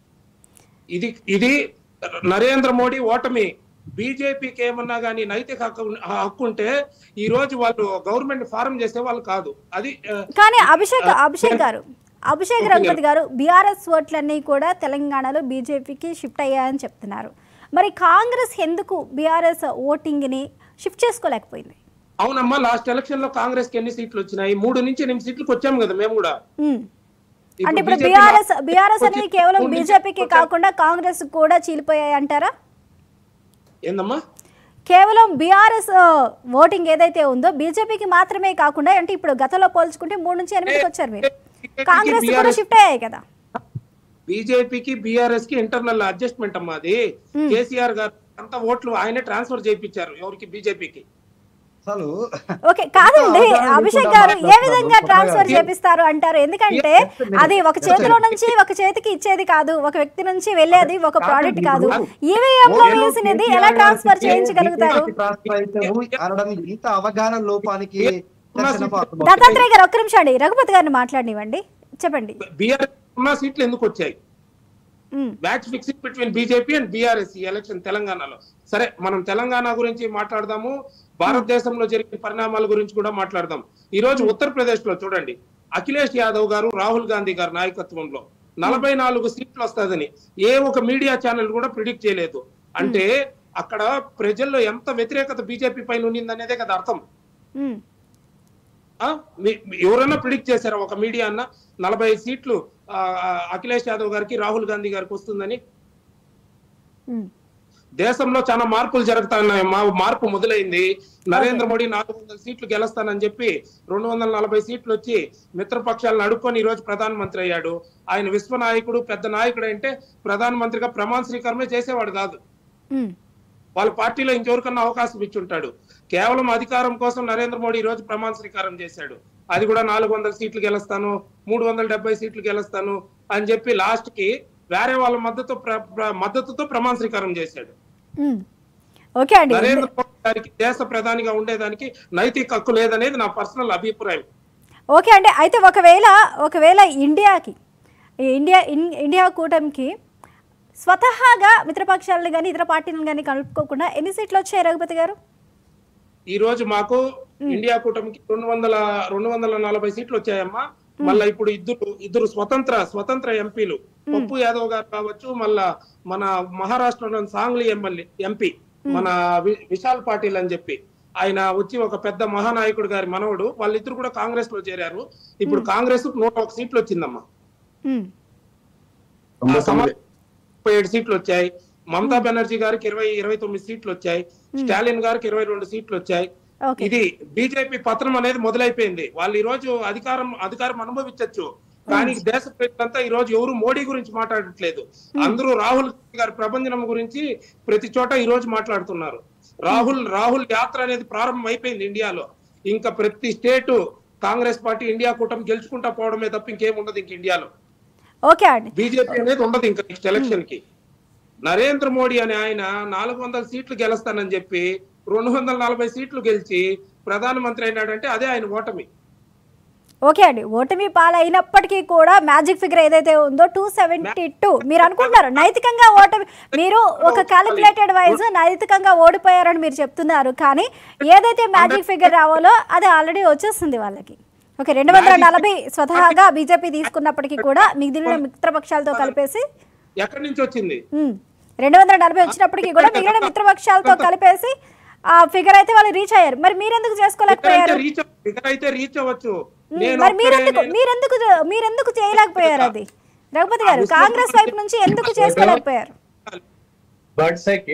ఇది ఇది నరేంద్ర మోడీ ఓటమి బీజేపీకి ఏమన్నా కానీ నైతిక హక్కు హక్కు ఉంటే ఈ రోజు వాళ్ళు గవర్నమెంట్ ఫారం చేసే వాళ్ళు కాదు అది ఆ, కానీ అభిషేక్ అభిషేక్ గారు అభిషేక్ రఘుపతి గారు బీఆర్ఎస్ ఓట్లన్నీ కూడా తెలంగాణలో బీజేపీకి షిఫ్ట్ అయ్యాయని చెప్తున్నారు మరి కాంగ్రెస్ ఎందుకు బీఆర్ఎస్ ఓటింగ్ని షిఫ్ట్ చేసుకోలేకపోయింది అవునమ్మా లాస్ట్ ఎలక్షన్ లో కాంగ్రెస్ కి ఎన్ని సీట్లు వచ్చినాయి మూడు నుంచి ఎనిమిది సీట్లకు వచ్చాము కదా మేము కూడా ఉమ్. ఇప్పుడు అంటే ఇప్పుడు BJP బీఆర్ఎస్ లా- బీఆర్ఎస్ అనేవి వచ్చి- కేవలం మూడు నుంచి బీజేపీకి వచ్చాము. కాకుండా కాంగ్రెస్ కూడా చీలిపోయాయి అంటారా ఏందమ్మా కేవలం బీఆర్ఎస్ ఓటింగ్ ఏదైతే ఉందో బీజేపీకి మాత్రమే కాకుండా అంటే ఇప్పుడు గతంలో పోల్చుకుంటే మూడు నుంచి ఎనిమిదికి వచ్చారు మీరు కాంగ్రెస్ కూడా షిఫ్ట్ అయ్యాయి కదా బీజేపీకి బీఆర్ఎస్ కి ఇంటర్నల్ అడ్జస్ట్మెంట్ అమ్మా అది కేసీఆర్ గారు అంత ఓట్లు ఆయనే ట్రాన్స్ఫర్ చేయించారు ఎవరికి బీజేపీకి అసలు ఓకే కాదండి అవగాహన అభిషేక్ లేకుండా గారు ఏ మాట్లాడుతున్నారు. విధంగా కొత్తగా ట్రాన్స్ఫర్ ఏ- చేపిస్తారు అంటారు ఎందుకంటే అది ఒక చేతిలో నుంచి ఒక చేతికి ఇచ్చేది కాదు ఒక వ్యక్తి నుంచి వెళ్ళేది ఒక ప్రోడక్ట్ కాదు ఈవీఎం లో ఓకేలో వేసినది కేసీఆర్ ఎలా గారు ట్రాన్స్ఫర్ చెప్పే చేయించగలుగుతారు బీజేపీ ట్రాన్స్ఫర్ అయితే ఊ అనడం ఇంత అవగాహన లోపానికి దర్శనపు అర్థం. దత్తాత్రేయ గారు ఒక్క నిమిషం అండి రఘుపతి గారిని మాట్లాడినివ్వండి చెప్పండి బీఆర్ఎస్ ఉన్న సీట్లు ఎందుకు వచ్చాయి um, match fixing between BJP and BRS ఈ ఎలక్షన్ తెలంగాణలో సరే మనం తెలంగాణ గురించి మాట్లాడదాము భారతదేశంలో జరిగిన పరిణామాల గురించి కూడా మాట్లాడదాం ఈ రోజు ఉత్తరప్రదేశ్ లో చూడండి అఖిలేష్ యాదవ్ గారు రాహుల్ గాంధీ గారి నాయకత్వంలో నలభై నాలుగు సీట్లు వస్తుందని ఏ ఒక మీడియా ఛానల్ కూడా ప్రిడిక్ట్ చేయలేదు అంటే అక్కడ ప్రజల్లో ఎంత వ్యతిరేకత బీజేపీ పైన ఉన్నిందనేదే కదా అర్థం ఉమ్, ఆ? మీ- మీ- ఎవరైనా ప్రిడిక్ట్ చేశారా ఒక మీడియా అన్న నలభై సీట్లు ఆ, ఆ, అఖిలేష్ యాదవ్ గారికి రాహుల్ గాంధీ గారికి వస్తుందని ఉమ్, దేశంలో చాలా మార్పులు జరుగుతున్నాయి మా మార్పు మొదలైంది నరేంద్ర మోడీ నాలుగు వందల సీట్లు గెలుస్తానని చెప్పి రెండు వందల నలభై సీట్లు వచ్చి మిత్రపక్షాలను అడుక్కొని ఈ రోజు ప్రధానమంత్రి అయ్యాడు ఆయన విశ్వ నాయకుడు పెద్ద నాయకుడు అంటే ప్రధానమంత్రిగా ప్రమాణ స్వీకారమే చేసేవాడు కాదు ఉమ్, వాళ్ళ పార్టీలో ఇంకెవరికన్నా అవకాశం ఇచ్చుంటాడు కేవలం అధికారం కోసం నరేంద్ర మోడీ ఈ రోజు ప్రమాణ స్వీకారం చేశాడు అది కూడా నాలుగు వందల సీట్లు గెలుస్తాను మూడు వందల డెబ్బై సీట్లు గెలుస్తాను అని చెప్పి లాస్ట్ కి వేరే వాళ్ళ మద్దతు ప్ర- ప్ర- మద్దతుతో ప్రమాణ స్వీకారం చేశాడు ఉమ్. ఓకే అండి నరేంద్ర మోడీ గారికి దేశ ప్రధానిగా ఉండేదానికి నైతిక హక్కు లేదనేది నా పర్సనల్ అభిప్రాయం ఓకే అండి అయితే ఒకవేళ ఒకవేళ ఇండియాకి ఈ ఇండియా ఇన్- ఇండియా కూటమికి స్వతహాగా మిత్రపక్షాలను కానీ ఇతర పార్టీలను కానీ కలుపుకోకుండా ఎన్ని సీట్లు వచ్చాయి రఘుపతి గారు ఈ రోజు మాకు ఇండియా కూటమికి రెండు వందల రెండు వందల నలభై సీట్లు వచ్చాయమ్మా మళ్ళా ఇప్పుడు ఇద్దరు ఇద్దరు స్వతంత్ర స్వతంత్ర ఎంపీలు పప్పు యాదవ్ గారు కావచ్చు మళ్ళా మన మహారాష్ట్రలోని సాంగ్లీ ఎమ్మెల్యే ఎంపీ మన వి- విశాల్ పాటిల్ అని చెప్పి ఆయన వచ్చి ఒక పెద్ద మహానాయకుడు గారి మనవడు వాళ్ళిద్దరు కూడా కాంగ్రెస్ లో చేరారు ఇప్పుడు కాంగ్రెస్ నూట ఒక సీట్లు వచ్చిందమ్మా ఉమ్, తొంభై ఆ సమా- తొమ్మిది ముప్పై ఏడు సీట్లు వచ్చాయి మమతా బెనర్జీ గారికి ఇరవై ఇరవై తొమ్మిది సీట్లు వచ్చాయి స్టాలిన్ గారికి ఇరవై రెండు సీట్లు వచ్చాయి ఓకే ఇది బీజేపీ పత్రం అనేది మొదలైపోయింది వాళ్ళు ఈ రోజు అధికారం అధికారం అనుభవించవచ్చు కానీ దేశ ప్రజలంతా ఈ రోజు ఎవరు మోడీ గురించి మాట్లాడట్లేదు అందరూ రాహుల్ గాంధీ గారి ప్రభంజనం గురించి ప్రతి చోట ఈ రోజు మాట్లాడుతున్నారు రాహుల్ రాహుల్ యాత్ర అనేది ప్రారంభం అయిపోయింది ఇండియాలో ఇంకా ప్రతి స్టేట్ కాంగ్రెస్ పార్టీ ఇండియా కూటమి గెలుచుకుంటా పోవడమే తప్ప ఇంకేం ఉండదు ఇంక ఇండియాలో ఓకే అండి బీజేపీ అనేది ఉండదు ఇంకా నెక్స్ట్ ఎలక్షన్ కి నరేంద్ర మోడీ అనే ఆయన నాలుగు వందల సీట్లు గెలుస్తానని చెప్పి రెండు వందల నలభై సీట్లు గెలిచి ప్రధానమంత్రి అయినాడంటే అదే ఆయన ఓటమి ఓకే అండి ఓటమి పాలైనప్పటికీ కూడా మ్యాజిక్ ఫిగర్ ఏదైతే ఉందో టూ సెవెంటీ టూ మీరు అనుకుంటున్నారు నైతికంగా ఓటమి మీరు ఒక క్యాలిక్యులేటెడ్ వైజ్ నైతికంగా ఓడిపోయారని మీరు చెప్తున్నారు కానీ ఏదైతే మ్యాజిక్ ఫిగర్ రావాలో అది ఆల్రెడీ వచ్చేస్తుంది వాళ్ళకి ఓకే రెండు వందల నలభై స్వతహాగా బీజేపీ తీసుకున్నప్పటికీ కూడా మిగిలిన మిత్రపక్షాలతో కలిపేసి ఎక్కడి నుంచి వచ్చింది ఉమ్, రెండు వందల నలభై వచ్చినప్పటికీ కూడా మిగిలిన మిత్రపక్షాలతో కలిపేసి ఆ ఫిగర్ అయితే వాళ్ళు రీచ్ అయ్యారు మరి మీరెందుకు ఇక్కడ అయితే చేసుకోలేకపోయారు రీచ్ ఇక్కడ అయితే రీచ్ అవ్వచ్చు ఉమ్, నేను మరి ఒక్కడే మీరెందుకు నేను- మీరెందుకు చే- మీరెందుకు చేయలేకపోయారు అది రఘుపతి గారు కాంగ్రెస్ వైపు నుంచి ఎందుకు చేసుకోలేకపోయారు బర్డ్స్ కి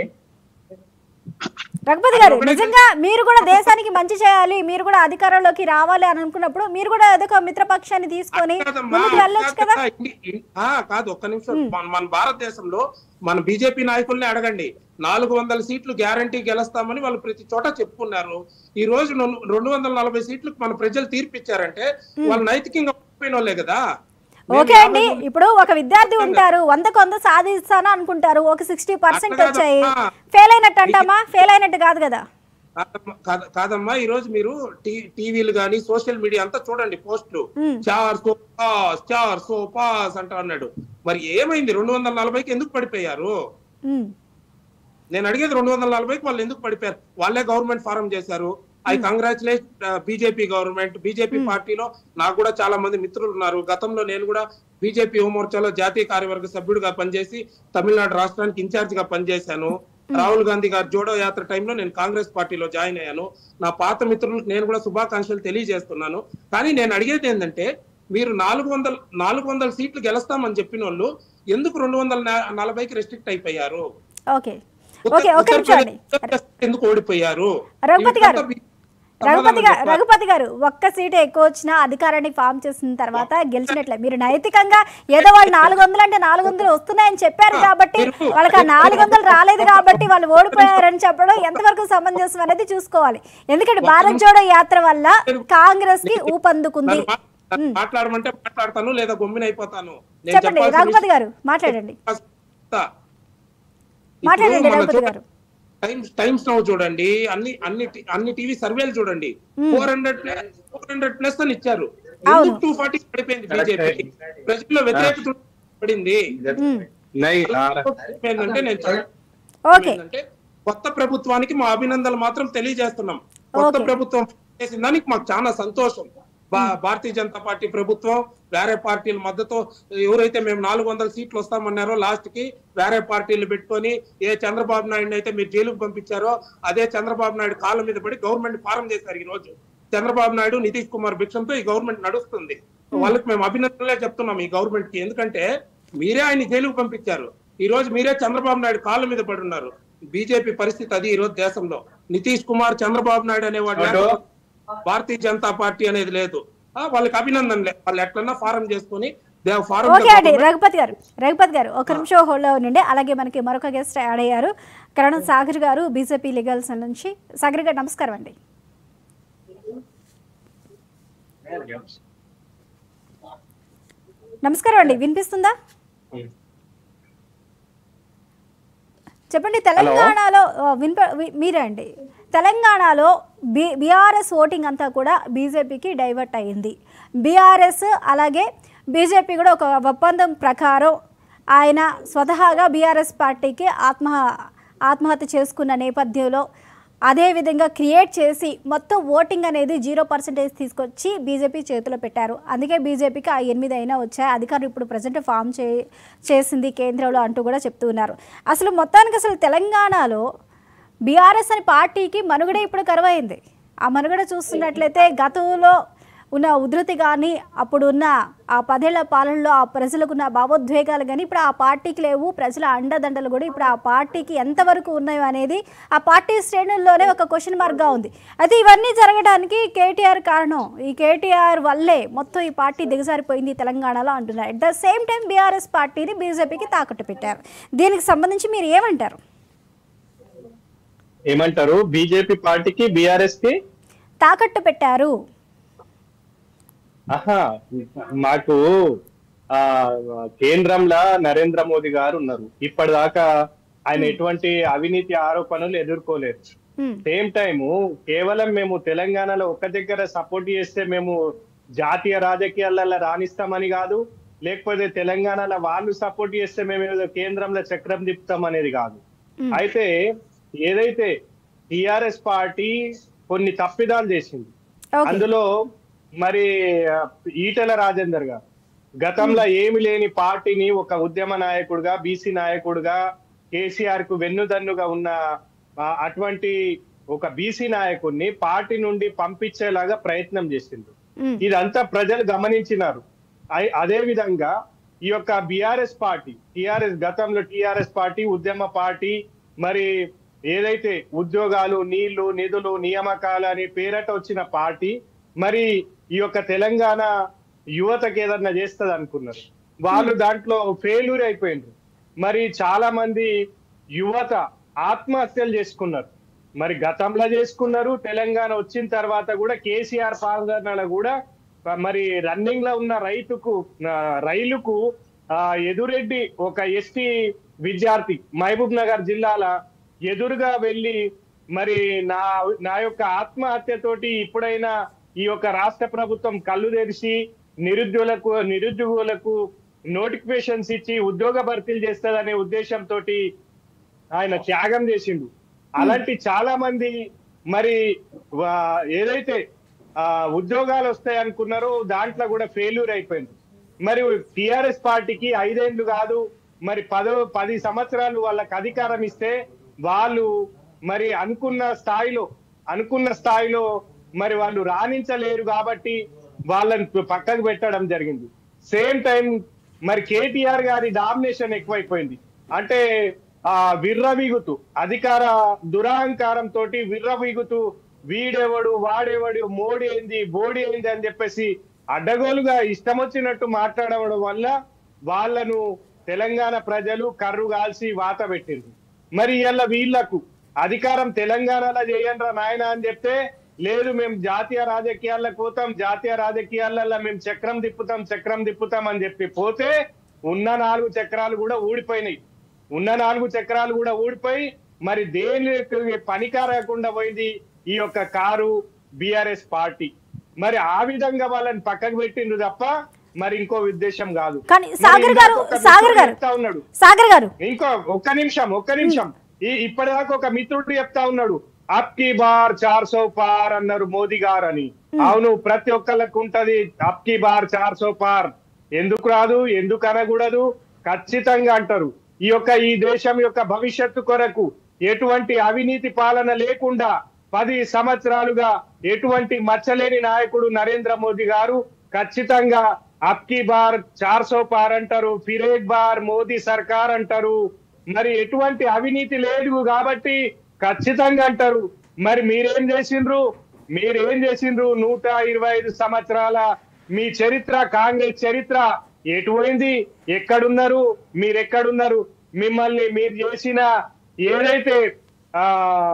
రఘుపతి గారు నిజంగా మీరు కూడా దేశానికి మంచి చేయాలి మీరు కూడా అధికారంలోకి రావాలి అని అనుకున్నప్పుడు మీరు కూడా ఏదో ఒక మిత్రపక్షాన్ని తీసుకొని కాదమ్మా, ముందుకు వెళ్ళొచ్చు కదా కాదు, ఇ- ఇ- ఆ, కాదు ఒక్క నిమిషం మన మన భారతదేశంలో మన బీజేపీ నాయకుల్ని అడగండి నాలుగు వందల సీట్లు గ్యారంటీ గెలుస్తామని వాళ్ళు ప్రతి చోట చెప్పుకున్నారు ఈ రోజు నన్ను- రెండు వందల నలభై సీట్లు మన ప్రజలు తీర్పిచ్చారంటే వాళ్ళు నైతికంగా ఓడిపోయిన వాళ్ళే కదా ఓకే అండి ఇప్పుడు ఒక విద్యార్థి ఉంటారు వందకు వంద సాధిస్తాను అనుకుంటారు ఒక సిక్స్టీ పర్సెంట్ అట్లా వచ్చాయి కాదమ్మా. ఫెయిల్ అయినట్టు అంటామా ఫెయిల్ అయినట్టు కాదు కదా కాదమ్మా- కాద- కాదమ్మా ఈ రోజు మీరు టీ- టీవీలు గానీ సోషల్ మీడియా అంతా చూడండి పోస్టులు మ్మ్. చార్ సో పాస్ చార్ సో పాస్ అంటా అన్నాడు మరి ఏమైంది రెండు వందల నలభైకి ఎందుకు పడిపోయారు ఉమ్, నేను అడిగేది రెండు వందల నలభైకి వాళ్ళు ఎందుకు పడిపోయారు వాళ్ళే గవర్నమెంట్ ఫారం చేశారు I congratulate BJP government BJP పార్టీలో నాకు కూడా చాలా మంది మిత్రులు ఉన్నారు గతంలో నేను కూడా బీజేపీ హోంమోర్చాలో జాతీయ కార్యవర్గ సభ్యుడిగా పనిచేసి తమిళనాడు రాష్ట్రానికి ఇన్ఛార్జ్ గా పనిచేశాను రాహుల్ గాంధీ గారి జోడో యాత్ర టైంలో నేను కాంగ్రెస్ పార్టీలో జాయిన్ అయ్యాను నా పాత మిత్రులకు నేను కూడా శుభాకాంక్షలు తెలియజేస్తున్నాను కానీ నేను అడిగేది ఏంటంటే మీరు నాలుగు వందల నాలుగు వందల సీట్లు గెలుస్తామని చెప్పిన వాళ్ళు ఎందుకు రెండు వందల న- నలభైకి రెస్ట్రిక్ట్ అయిపోయారు ఓకే ఓకే ఒక నిమిషం అండి ఉత్తరప్రదేశ్ ఎందుకు ఓడిపోయారు రఘుపతి గారు వీళ్ళంతా బి- రఘుపతి గారు సమాధానం రఘుపతి గారు ఒక్క సీటు ఎక్కువ వచ్చినా అధికారాన్ని ఫామ్ చేసిన తర్వాత గెలిచినట్లే మీరు నైతికంగా ఏదో వాళ్ళు నాలుగు వందలు అంటే నాలుగు వందలు వస్తున్నాయని చెప్పారు కాబట్టి వాళ్ళకి ఆ నాలుగు వందలు రాలేదు కాబట్టి వాళ్ళు ఓడిపోయారని చెప్పడం ఎంతవరకు సమంజసం అనేది చూసుకోవాలి ఎందుకంటే భారత్ జోడో యాత్ర వల్ల కాంగ్రెస్ కి ఊపందుకుంది నన్ను మా- నన్ను మాట్లాడమంటే మాట్లాడతాను లేదా గొమ్మిన అయిపోతాను నేను చెప్పండి చెప్పాల్సిన రఘుపతి గారు మాట్లాడండి విషయం- మాట్లాడండి ఇప్పుడు మన రఘుపతి చూడ- గారు టైమ్స్ టైమ్స్ నౌ చూడండి అన్ని అన్ని టి- అన్ని టీవీ సర్వేలు చూడండి four hundred four hundred plus అని ఇచ్చారు ఎందుకు టూ ఫార్టీ పడిపోయింది బీజేపీ ప్రజల్లో వ్యతిరేకత పడింది ఉమ్, నై ఏంటంటే నేను చెప్ప- ఓకే ఏంటంటే కొత్త ప్రభుత్వానికి మా అభినందనలు మాత్రం తెలియజేస్తున్నాం కొత్త ఓకే. ప్రభుత్వం చేసిన దానికి మాకు చాలా సంతోషం భా- భారతీయ జనతా పార్టీ ప్రభుత్వం వేరే పార్టీల మద్దతు ఎవరైతే మేము నాలుగు వందల సీట్లు వస్తామన్నారో లాస్ట్ కి వేరే పార్టీలు పెట్టుకొని ఏ చంద్రబాబు నాయుడు అయితే మీరు జైలుకు పంపించారో అదే చంద్రబాబు నాయుడు కాళ్ళ మీద పడి గవర్నమెంట్ ఫారం చేశారు ఈ రోజు చంద్రబాబు నాయుడు నితీష్ కుమార్ భిక్షంతో ఈ గవర్నమెంట్ నడుస్తుంది వాళ్ళకి మేము అభినందనలే చెప్తున్నాం ఈ గవర్నమెంట్ కి ఎందుకంటే మీరే ఆయన జైలుకు పంపించారు ఈ రోజు మీరే చంద్రబాబు నాయుడు కాళ్ళ మీద పడి ఉన్నారు బీజేపీ పరిస్థితి అది ఈ రోజు దేశంలో నితీష్ కుమార్ చంద్రబాబు నాయుడు అనేవాడు అటో. లేకపోతే భారతీయ జనతా పార్టీ అనేది లేదు ఆ, వాళ్ళకి అభినందనలే వాళ్ళు ఎట్లన్నా ఫారం చేసుకుని దే ఫారం ఓకే అండి రఘుపతి గారు రఘుపతి గారు ఒక నిమిషం హోల్డ్లో ఉండండి అలాగే మనకి మరొక గెస్ట్ యాడ్ అయ్యారు కరణం సాగర్ గారు బీజేపీ లీగల్స్ నుంచి సాగర్ గారు నమస్కారం అండి నమస్కారం అండి వినిపిస్తుందా చెప్పండి తెలంగాణలో ఆ, వినిప వి- మీరే అండి తెలంగాణలో బి బీఆర్ఎస్ ఓటింగ్ అంతా కూడా బీజేపీకి డైవర్ట్ అయ్యింది బీఆర్ఎస్ అలాగే బీజేపీ కూడా ఒక ఒప్పందం ప్రకారం ఆయన స్వతహాగా బీఆర్ఎస్ పార్టీకి ఆత్మ ఆత్మహత్య చేసుకున్న నేపథ్యంలో అదే విధంగా క్రియేట్ చేసి మొత్తం ఓటింగ్ అనేది జీరో పర్సెంటేజ్ తీసుకొచ్చి బీజేపీ చేతిలో పెట్టారు అందుకే బీజేపీకి ఆ ఎనిమిది అయినా వచ్చాయి అధికారులు ఇప్పుడు ప్రజెంట్ ఫామ్ చే చేసింది కేంద్రంలో అంటూ కూడా చెప్తూ ఉన్నారు అసలు మొత్తానికి అసలు తెలంగాణలో బీఆర్ఎస్ అనే పార్టీకి మనుగడ ఇప్పుడు కరువైంది ఆ మనుగడ చూస్తున్నట్లయితే గతంలో ఉన్న ఉధృతి కానీ అప్పుడు ఉన్న ఆ పదేళ్ల పాలనలో ఆ ప్రజలకున్న భావోద్వేగాలు కానీ ఇప్పుడు ఆ పార్టీకి లేవు ప్రజల అండదండలు కూడా ఇప్పుడు ఆ పార్టీకి ఎంతవరకు ఉన్నాయో అనేది ఆ పార్టీ శ్రేణుల్లోనే ఒక క్వశ్చన్ మార్క్గా ఉంది అయితే ఇవన్నీ జరగడానికి కేటీఆర్ కారణం ఈ కేటీఆర్ వల్లే మొత్తం ఈ పార్టీ దిగజారిపోయింది తెలంగాణలో అంటున్నారు at the same time BRS పార్టీని బీజేపీకి తాకట్టు పెట్టారు దీనికి సంబంధించి మీరు ఏమంటారు ఏమంటారు బీజేపీ పార్టీకి బీఆర్ఎస్ కి తాకట్టు పెట్టారు ఆహా మాకు ఆ కేంద్రంలో నరేంద్ర మోదీ గారు ఉన్నారు ఇప్పటిదాకా ఆయన ఎటువంటి అవినీతి ఆరోపణలు ఎదుర్కోలేదు ఉమ్, సేమ్ టైము కేవలం మేము తెలంగాణలో ఒక్క దగ్గర సపోర్ట్ చేస్తే మేము జాతీయ రాజకీయాలలో రాణిస్తామని కాదు లేకపోతే తెలంగాణలో వాళ్ళు సపోర్ట్ చేస్తే మేము ఏదో కేంద్రంలో చక్రం తిప్పుతాం అనేది కాదు అయితే ఏదైతే టిఆర్ఎస్ పార్టీ కొన్ని తప్పిదాలు చేసింది ఓకే అందులో మరి ఆ, ఈటెల రాజేందర్ గారు గతంలో ఏమి లేని పార్టీని ఒక ఉద్యమ నాయకుడుగా బీసీ నాయకుడుగా కేసీఆర్ కు వెన్నుదన్నుగా ఉన్న ఆ, అటువంటి ఒక బీసీ నాయకుడిని పార్టీ నుండి పంపించేలాగా ప్రయత్నం చేసిండు ఉమ్, ఇదంతా ప్రజలు గమనించినారు అయి- అదే విధంగా ఈ యొక్క బిఆర్ఎస్ పార్టీ టిఆర్ఎస్ గతంలో టిఆర్ఎస్ పార్టీ ఉద్యమ పార్టీ మరి ఏదైతే ఉద్యోగాలు నీళ్లు నిధులు నియామకాలు అని పేరట వచ్చిన పార్టీ మరి ఈ యొక్క తెలంగాణ యువతకి ఏదన్నా చేస్తుంది అనుకున్నారు వాళ్ళు దాంట్లో ఫెయిల్యూర్ అయిపోయిండ్రు మరి చాలా మంది యువత ఆత్మహత్యలు చేసుకున్నారు మరి గతంలో చేసుకున్నారు తెలంగాణ వచ్చిన తర్వాత కూడా కేసీఆర్ పాలనలో కూడా మరి రన్నింగ్ లో ఉన్న రైతుకు ఆ, రైలుకు ఆ, ఎదురెడ్డి ఒక ఎస్టీ విద్యార్థి మహబూబ్ నగర్ జిల్లాల ఎదురుగా వెళ్ళి మరి నా నా యొక్క ఆత్మహత్యతోటి ఇప్పుడైనా ఈ యొక్క రాష్ట్ర ప్రభుత్వం కళ్ళు తెరిచి నిరుద్యోగులకు నిరుద్యోగులకు నోటిఫికేషన్స్ ఇచ్చి ఉద్యోగ భర్తీలు చేస్తుందనే ఉద్దేశంతో ఆయన త్యాగం చేసిండు అలాంటి చాలా మంది మరి వా- ఏదైతే ఆ ఉద్యోగాలు వస్తాయి అనుకున్నారో దాంట్లో కూడా ఫెయిల్యూర్ అయిపోయింది మరి టిఆర్ఎస్ పార్టీకి ఐదేళ్లు కాదు మరి పదో పది సంవత్సరాలు వాళ్ళకి అధికారం ఇస్తే వాళ్ళు మరి అనుకున్న స్థాయిలో అనుకున్న స్థాయిలో మరి వాళ్ళు రాణించలేరు కాబట్టి వాళ్ళని పక్కకు పెట్టడం జరిగింది సేమ్ టైం మరి కేటీఆర్ గారి డామినేషన్ ఎక్కువైపోయింది అంటే ఆ విర్రవీగుతూ అధికార దురహంకారం తోటి విర్రవీగుతూ వీడెవడు వాడెవడు మోడీ ఏంది బోడి ఏంది అని చెప్పేసి అడ్డగోలుగా ఇష్టం వచ్చినట్టు మాట్లాడడం వల్ల వాళ్ళను తెలంగాణ ప్రజలు కర్రు కాల్చి వాత పెట్టింది మరి ఇలా వీళ్లకు అధికారం తెలంగాణలో చేయండి నాయన అని చెప్తే లేదు మేము జాతీయ రాజకీయాలకు పోతాం జాతీయ రాజకీయాలలో మేము చక్రం తిప్పుతాం చక్రం తిప్పుతాం అని చెప్పి పోతే ఉన్న నాలుగు చక్రాలు కూడా ఊడిపోయినాయి ఉన్న నాలుగు చక్రాలు కూడా ఊడిపోయి మరి దేనికి పనికారకుండా పోయింది ఈ యొక్క కారు బిఆర్ఎస్ పార్టీ మరి ఆ విధంగా వాళ్ళని పక్కకు పెట్టిండ్రు తప్ప మరి ఇంకో ఉద్దేశం కాదు కానీ మరి సాగర్ ఇందాక గారు ఒక సాగర్ మిత్రుడు గారు చెప్తా ఉన్నాడు సాగర్ గారు ఇంకో ఒక్క నిమిషం ఒక్క నిమిషం ఈ ఇప్పటిదాకా ఒక మిత్రుడు చెప్తా ఉన్నాడు అప్కి బార్ చార్ సో పార్ అన్నారు మోదీ గారు అని అవును ప్రతి ఒక్కళ్ళకు ఉంటది అప్కి బార్ చార్ సో పార్ ఎందుకు రాదు ఎందుకు అనకూడదు ఖచ్చితంగా అంటారు ఈ యొక్క ఈ దేశం యొక్క భవిష్యత్తు కొరకు ఎటువంటి అవినీతి పాలన లేకుండా పది సంవత్సరాలుగా ఎటువంటి మచ్చలేని నాయకుడు నరేంద్ర మోదీ గారు ఖచ్చితంగా అప్కి బార్ చార్ సో పార్ అంటారు ఫిరేక్ బార్ మోదీ సర్కార్ అంటారు మరి ఎటువంటి అవినీతి లేదు కాబట్టి ఖచ్చితంగా అంటారు మరి మీరేం చేసిండ్రు మీరేం చేసిండ్రు నూట ఇరవై ఐదు సంవత్సరాల మీ చరిత్ర కాంగ్రెస్ చరిత్ర ఎటు పోయింది ఎక్కడున్నారు మీరు ఎక్కడున్నారు మిమ్మల్ని మీరు చేసిన ఏదైతే ఆ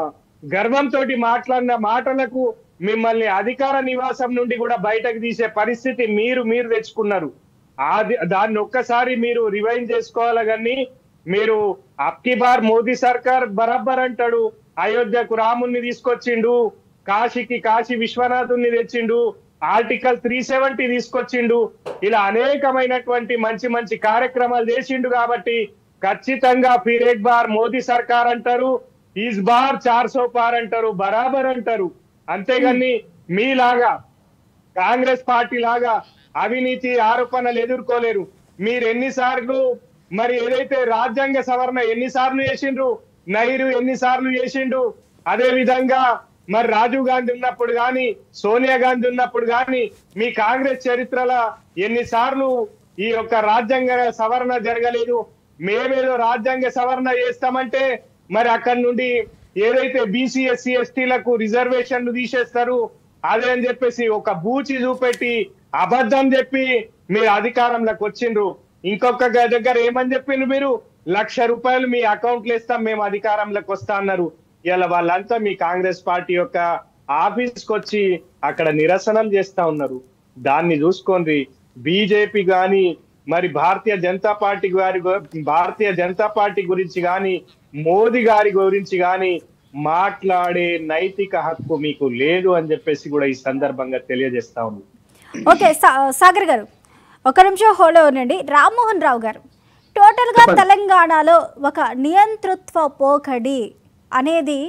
గర్వంతో మాట్లాడిన మాటలకు మిమ్మల్ని అధికార నివాసం నుండి కూడా బయటకు తీసే పరిస్థితి మీరు మీరు తెచ్చుకున్నారు అది దాన్ని ఒక్కసారి మీరు రివైండ్ చేసుకోవాలి కానీ మీరు అప్కి బార్ మోదీ సర్కార్ బరాబర్ అంటాడు అయోధ్యకు రాముణ్ణి తీసుకొచ్చిండు కాశీకి కాశీ విశ్వనాథుని తెచ్చిండు ఆర్టికల్ త్రీ సెవెంటీ తీసుకొచ్చిండు ఇలా అనేకమైనటువంటి మంచి మంచి కార్యక్రమాలు చేసిండు కాబట్టి ఖచ్చితంగా ఫిరేక్ బార్ మోదీ సర్కార్ అంటారు ఈజ్ బార్ చార్ సో పార్ అంటారు బరాబర్ అంటారు అంతేగాని మీలాగా కాంగ్రెస్ పార్టీ లాగా అవినీతి ఆరోపణలు ఎదుర్కోలేరు మీరు ఎన్నిసార్లు మరి ఏదైతే రాజ్యాంగ సవరణ ఎన్నిసార్లు చేసిండ్రు నైరు ఎన్నిసార్లు చేసిండు అదే విధంగా మరి రాజీవ్ గాంధీ ఉన్నప్పుడు గాని సోనియా గాంధీ ఉన్నప్పుడు గాని మీ కాంగ్రెస్ చరిత్రలో ఎన్నిసార్లు ఈ యొక్క రాజ్యాంగ సవరణ జరగలేదు మేమేదో రాజ్యాంగ సవరణ చేస్తామంటే మరి అక్కడి నుండి ఏదైతే బీసీ ఎస్సీ ఎస్టీలకు రిజర్వేషన్లు తీసేస్తారు అదే అని చెప్పేసి ఒక బూచి చూపెట్టి అబద్ధం చెప్పి మీరు అధికారంలోకి వచ్చిండ్రు ఇంకొక గ- దగ్గర ఏమని చెప్పిండ్రు మీరు లక్ష రూపాయలు మీ అకౌంట్ లో ఇస్తాం మేము అధికారంలోకి వస్తా అన్నారు ఇలా వాళ్ళంతా మీ కాంగ్రెస్ పార్టీ యొక్క ఆఫీస్ కి వచ్చి అక్కడ నిరసనం చేస్తా ఉన్నారు దాన్ని చూసుకోండి బీజేపీ గాని మరి భారతీయ జనతా పార్టీ గారి గు- భారతీయ జనతా పార్టీ గురించి గాని మోదీ గారి గురించి గాని మాట్లాడే నైతిక హక్కు మీకు లేదు అని చెప్పేసి కూడా ఈ సందర్భంగా తెలియజేస్తా ఉంది ఓకే సా- సాగర్ గారు ఒక నిమిషం హోల్డ్ ఉండండి రామ్మోహన్ రావు గారు టోటల్గా తెలంగాణలో ఒక నియంతృత్వ పోకడి అనేది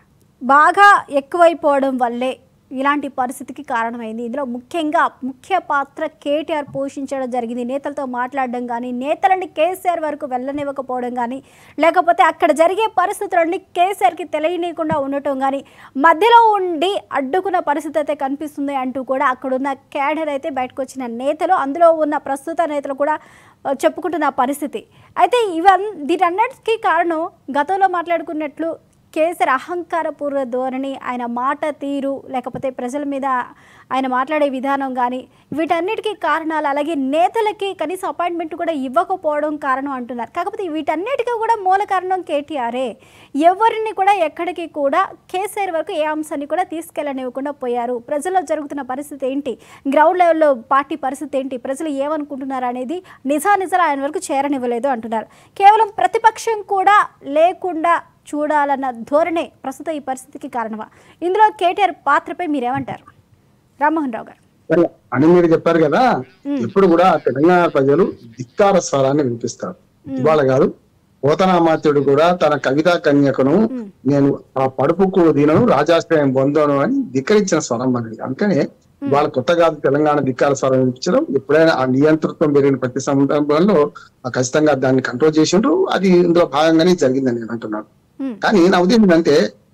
బాగా ఎక్కువైపోవడం వల్లే ఇలాంటి పరిస్థితికి కారణమైంది ఇందులో ముఖ్యంగా ముఖ్య పాత్ర కేటీఆర్ పోషించడం జరిగింది నేతలతో మాట్లాడడం కానీ నేతలని కేసీఆర్ వరకు వెళ్ళనివ్వకపోవడం కానీ లేకపోతే అక్కడ జరిగే పరిస్థితులన్నీ కేసీఆర్కి తెలియనీయకుండా ఉండటం కానీ మధ్యలో ఉండి అడ్డుకున్న పరిస్థితి అయితే కనిపిస్తుంది అంటూ కూడా అక్కడున్న క్యాడర్ అయితే బయటకు వచ్చిన నేతలు అందులో ఉన్న ప్రస్తుత నేతలు కూడా ఆ, చెప్పుకుంటున్న పరిస్థితి అయితే ఇవన్ వీటన్నిటికీ కారణం గతంలో మాట్లాడుకున్నట్లు కేసీఆర్ అహంకారపూర్వ ధోరణి ఆయన మాట తీరు లేకపోతే ప్రజల మీద ఆయన మాట్లాడే విధానం కానీ వీటన్నిటికీ కారణాలు అలాగే నేతలకి కనీసం అపాయింట్మెంట్ కూడా ఇవ్వకపోవడం కారణం అంటున్నారు కాకపోతే వీటన్నిటికీ కూడా మూల కారణం కేటీఆరే ఎవరిని కూడా ఎక్కడికి కూడా కేసీఆర్ వరకు ఏ అంశాన్ని కూడా తీసుకెళ్ళనివ్వకుండా పోయారు ప్రజల్లో జరుగుతున్న పరిస్థితి ఏంటి గ్రౌండ్ లెవెల్లో పార్టీ పరిస్థితి ఏంటి ప్రజలు ఏమనుకుంటున్నారు అనేది నిజానిజాలు ఆయన వరకు చేరనివ్వలేదు అంటున్నారు కేవలం ప్రతిపక్షం కూడా లేకుండా చూడాలన్న ధోరణే ప్రస్తుతం ఈ పరిస్థితికి కారణమా ఇందులో కేటీఆర్ పాత్రపై మీరేమంటారు రామ్మోహన్ రావు గారు సరే, అని మీరు చెప్పారు కదా ఇప్పుడు కూడా తెలంగాణ ప్రజలు ధిక్కార స్వరాన్ని వినిపిస్తారు ఇవాళ కాదు పోతనామాత్యుడు కూడా తన కవితా కన్యకను నేను ఆ పడుపుకు దీనను రాజాశ్రయం పొందాను అని ధిక్కరించిన స్వరం మనది అందుకనే వాళ్ళ కొత్త కాదు తెలంగాణ ధిక్కార స్వరం వినిపించడం ఎప్పుడైనా ఆ నియంతృత్వం పెరిగిన ప్రతి సందర్భంలో ఆ ఖచ్చితంగా దాన్ని కంట్రోల్ చేసిండ్రు అది ఇందులో భాగంగానే జరిగిందని నేను అంటున్నాను ఉమ్, కానీ నా ఉద్దేశం ఏంటంటే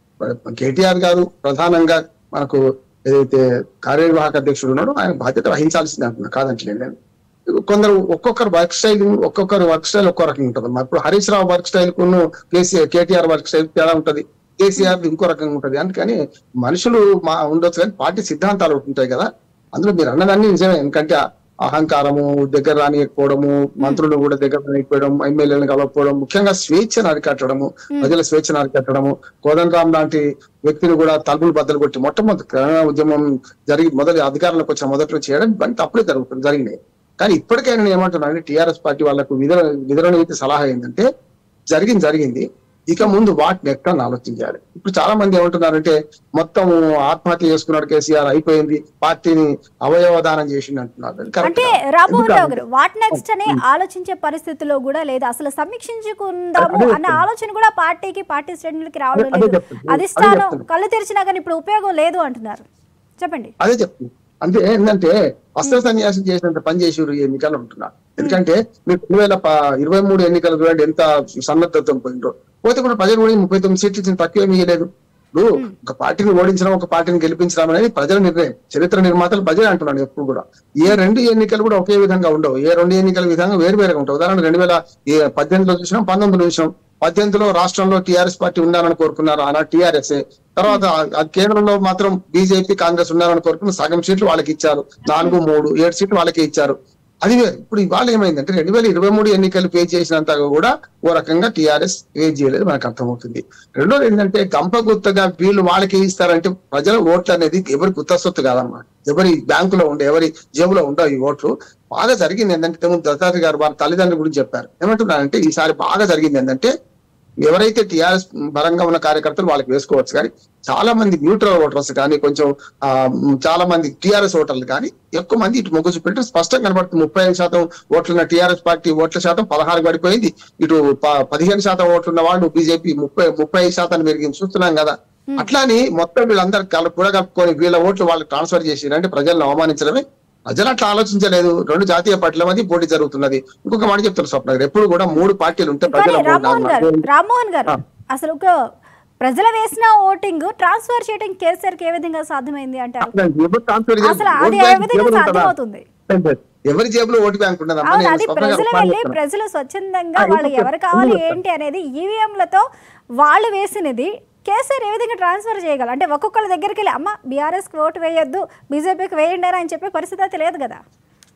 కేటీఆర్ గారు ప్రధానంగా మనకు ఏదైతే కార్యనిర్వాహక అధ్యక్షుడు ఉన్నాడో ఆయన బాధ్యత వహించాల్సిందే అంటున్నా కాదంటలేదు నేను కొందరు ఒక్కొక్కరు వర్క్ స్టైల్ ఒక్కొక్కరు వర్క్ స్టైల్ ఒక్కో రకంగా ఉంటుంది అమ్మా. ఇప్పుడు హరీష్ రావు వర్క్ స్టైల్ కును కేసీఆర్ కేటీఆర్ వర్క్ స్టైల్ తేడా ఉంటది కేసీఆర్ ఇంకో రకంగా ఉంటది అందుకని మనుషులు మా ఉండొచ్చు కానీ పార్టీ సిద్ధాంతాలు ఒకటి ఉంటాయి కదా అందులో మీరు అన్నదాన్ని నిజమే ఎందుకంటే అహంకారము దగ్గర రానియకపోవడము మంత్రులు కూడా దగ్గర రానియకపోవడం ఎమ్మెల్యేలను కలవకపోవడం ముఖ్యంగా స్వేచ్ఛను అరికట్టడము ప్రజల స్వేచ్ఛను అరికట్టడము కోదండరామ్ లాంటి వ్యక్తిని కూడా తలుపులు బద్దలు కొట్టి మొట్టమొదటి తెలంగాణ ఉద్యమం జరిగి మొదటి అధికారంలోకి వచ్చిన మొదట్లో చేయడం ఇవన్నీ తప్పులే జరుగుతుంది జరిగినాయి కానీ ఇప్పటికైనా నేను ఏమంటున్నాను టీఆర్ఎస్ పార్టీ వాళ్ళకు విధుల విధుల నీతి సలహా ఏంటంటే జరిగింది జరిగింది ఇక ముందు వాటిని ఎట్లా ఆలోచించాలి ఇప్పుడు చాలా మంది ఏమంటున్నారంటే మొత్తం ఆత్మహత్య చేసుకున్నాడు కేసీఆర్ అయిపోయింది పార్టీని అవయవదానం చేసింది అంటున్నారు అది correct అంటే కాదు. రామ్మోహన్ రావు ఎందుకంటే- గారు వాట్ నెక్స్ట్ అని ఆలోచించే పరిస్థితిలో కూడా లేదు అసలు సమీక్షించుకుందాము అదే అన్న చెప్తున్నా. ఆలోచన కూడా పార్టీకి పార్టీ శ్రేణులకి రావడం అదే లేదు చెప్తున్నా. అదే అధిష్టానం చెప్తున్నా. కళ్ళు తెరిచినా కానీ ఇప్పుడు ఉపయోగం లేదు అంటున్నారు చెప్పండి అదే చెప్తున్నా అంటే ఏంటంటే అస్త్ర సన్యాసం చేసినంత పని చేసి ఎన్నికలు ఉంటున్నారు ఎందుకంటే మీరు రెండు వేల ప- ఇరవై మూడు ఎన్నికలు చూడండి ఎంత సన్నద్ధతం పోయిందో పోతే కూడా ప్రజలు కూడా ఈ ముప్పై తొమ్మిది సీట్లు ఇచ్చిన తక్కువ ఏమీ లేదు ఇప్పుడు ఒక పార్టీని ఓడించడం ఒక పార్టీని గెలిపించడం అనేది ప్రజల నిర్ణయం చరిత్ర నిర్మాతలు ప్రజలు అంటున్నాను ఎప్పుడు కూడా ఏ రెండు ఎన్నికలు కూడా ఒకే విధంగా ఉండవు ఏ రెండు ఎన్నికల విధంగా వేరు వేరుగా ఉంటాయి ఉదాహరణ రెండు వేల ఏ పద్దెనిమిదిలో చూసినాం పంతొమ్మిదిలో చూసినాం పద్దెనిమిదిలో రాష్ట్రంలో టీఆర్ఎస్ పార్టీ ఉండాలని కోరుకున్నారు ఆనాడు టీఆర్ఎస్ తర్వాత ఆ- ఆ కేంద్రంలో మాత్రం బీజేపీ కాంగ్రెస్ ఉండాలని కోరుకున్న సగం సీట్లు వాళ్ళకి ఇచ్చారు నాలుగు మూడు ఏడు సీట్లు వాళ్ళకి ఇచ్చారు అది వేరు. ఇప్పుడు ఇవాళ ఏమైందంటే రెండు వేల ఇరవై మూడు ఎన్నికలు పే చేసినంత కూడా ఓ రకంగా టీఆర్ఎస్ పే చేయలేదు మనకు అర్థమవుతుంది రెండోది ఏంటంటే గంప గుత్తగా వీళ్ళు వాళ్ళకి ఇస్తారంటే ప్రజల ఓట్లు అనేది ఎవరి గుత్త సొత్తు కాదన్నమాట ఎవరి బ్యాంకులో ఉండే ఎవరి జేబులో ఉండవు ఈ ఓట్లు బాగా జరిగింది ఏంటంటే ఇంతకుముందు దత్తాత్రి గారు వారి తల్లిదండ్రుల గురించి చెప్పారు ఏమంటున్నారంటే ఈసారి బాగా జరిగింది ఏంటంటే ఎవరైతే టిఆర్ఎస్ బలంగా ఉన్న కార్యకర్తలు వాళ్ళకి వేసుకోవచ్చు కానీ చాలా మంది న్యూట్రల్ ఓటర్స్ కానీ కొంచెం ఆ, మ్, చాలా మంది టిఆర్ఎస్ ఓటర్లు కానీ ఎక్కువ మంది ఇటు మొగ్గు చూపెట్టి స్పష్టంగా కనబడుతుంది ముప్పై ఐదు శాతం ఓట్లున్న టిఆర్ఎస్ పార్టీ ఓట్ల శాతం పదహారు పడిపోయింది ఇటు ప- పదిహేను శాతం ఓట్లున్న వాళ్ళు బీజేపీ ముప్పై ముప్పై ఐదు శాతాన్ని పెరిగింది చూస్తున్నాం కదా అట్లాని మొత్తం వీళ్ళందరూ కల కూడా కలుపుకొని వీళ్ళ ఓట్లు వాళ్ళకి ట్రాన్స్ఫర్ చేసి అంటే ప్రజలను అవమానించడమే ప్రజలు అట్లా ఆలోచించలేదు రెండు జాతీయ పార్టీల మధ్య పోటీ జరుగుతున్నది ఇంకొక మాట చెప్తారు స్వప్న గారు ఎప్పుడు కూడా మూడు పార్టీలు ఉంటే కానీ ప్రజల రామ్మోహన్ గారు ఓటు రామ్మోహన్ గారు ఆ. అసలు ఒక ప్రజలు వేసిన ఓటింగ్ ట్రాన్స్ఫర్ చేయడం కేసీఆర్ కి ఏ విధంగా సాధ్యమైంది అంటారు ఎవరు ట్రాన్స్ఫర్ చేసి- అసలు అది ఓటు ఏ బ్యాంక్ విధంగా జేబులో ఉంటుందా? సాధ్యమవుతుంది ఎవరి జేబులో ఓటు బ్యాంక్ ఉండదమ్మా అవును నేను అది స్వప్న గారు ప్రజలు ఒక మాట వెళ్ళి చెప్తాను. ప్రజలు స్వచ్ఛందంగా ఆ, వాళ్ళు ఇంకొక- ఎవరు కావాలి ఇంకొక- ఏంటి అనేది ఈవీఎంలతో వాళ్ళు వేసినది కేసీఆర్ ఏ విధంగా ట్రాన్స్ఫర్ చేయగలరు అంటే ఒక్కొక్కళ్ళ దగ్గరికి వెళ్ళి అమ్మ బీఆర్ఎస్కి ఓటు వేయొద్దు బీజేపీకి వేయండి అని చెప్పే పరిస్థితి అయితే లేదు కదా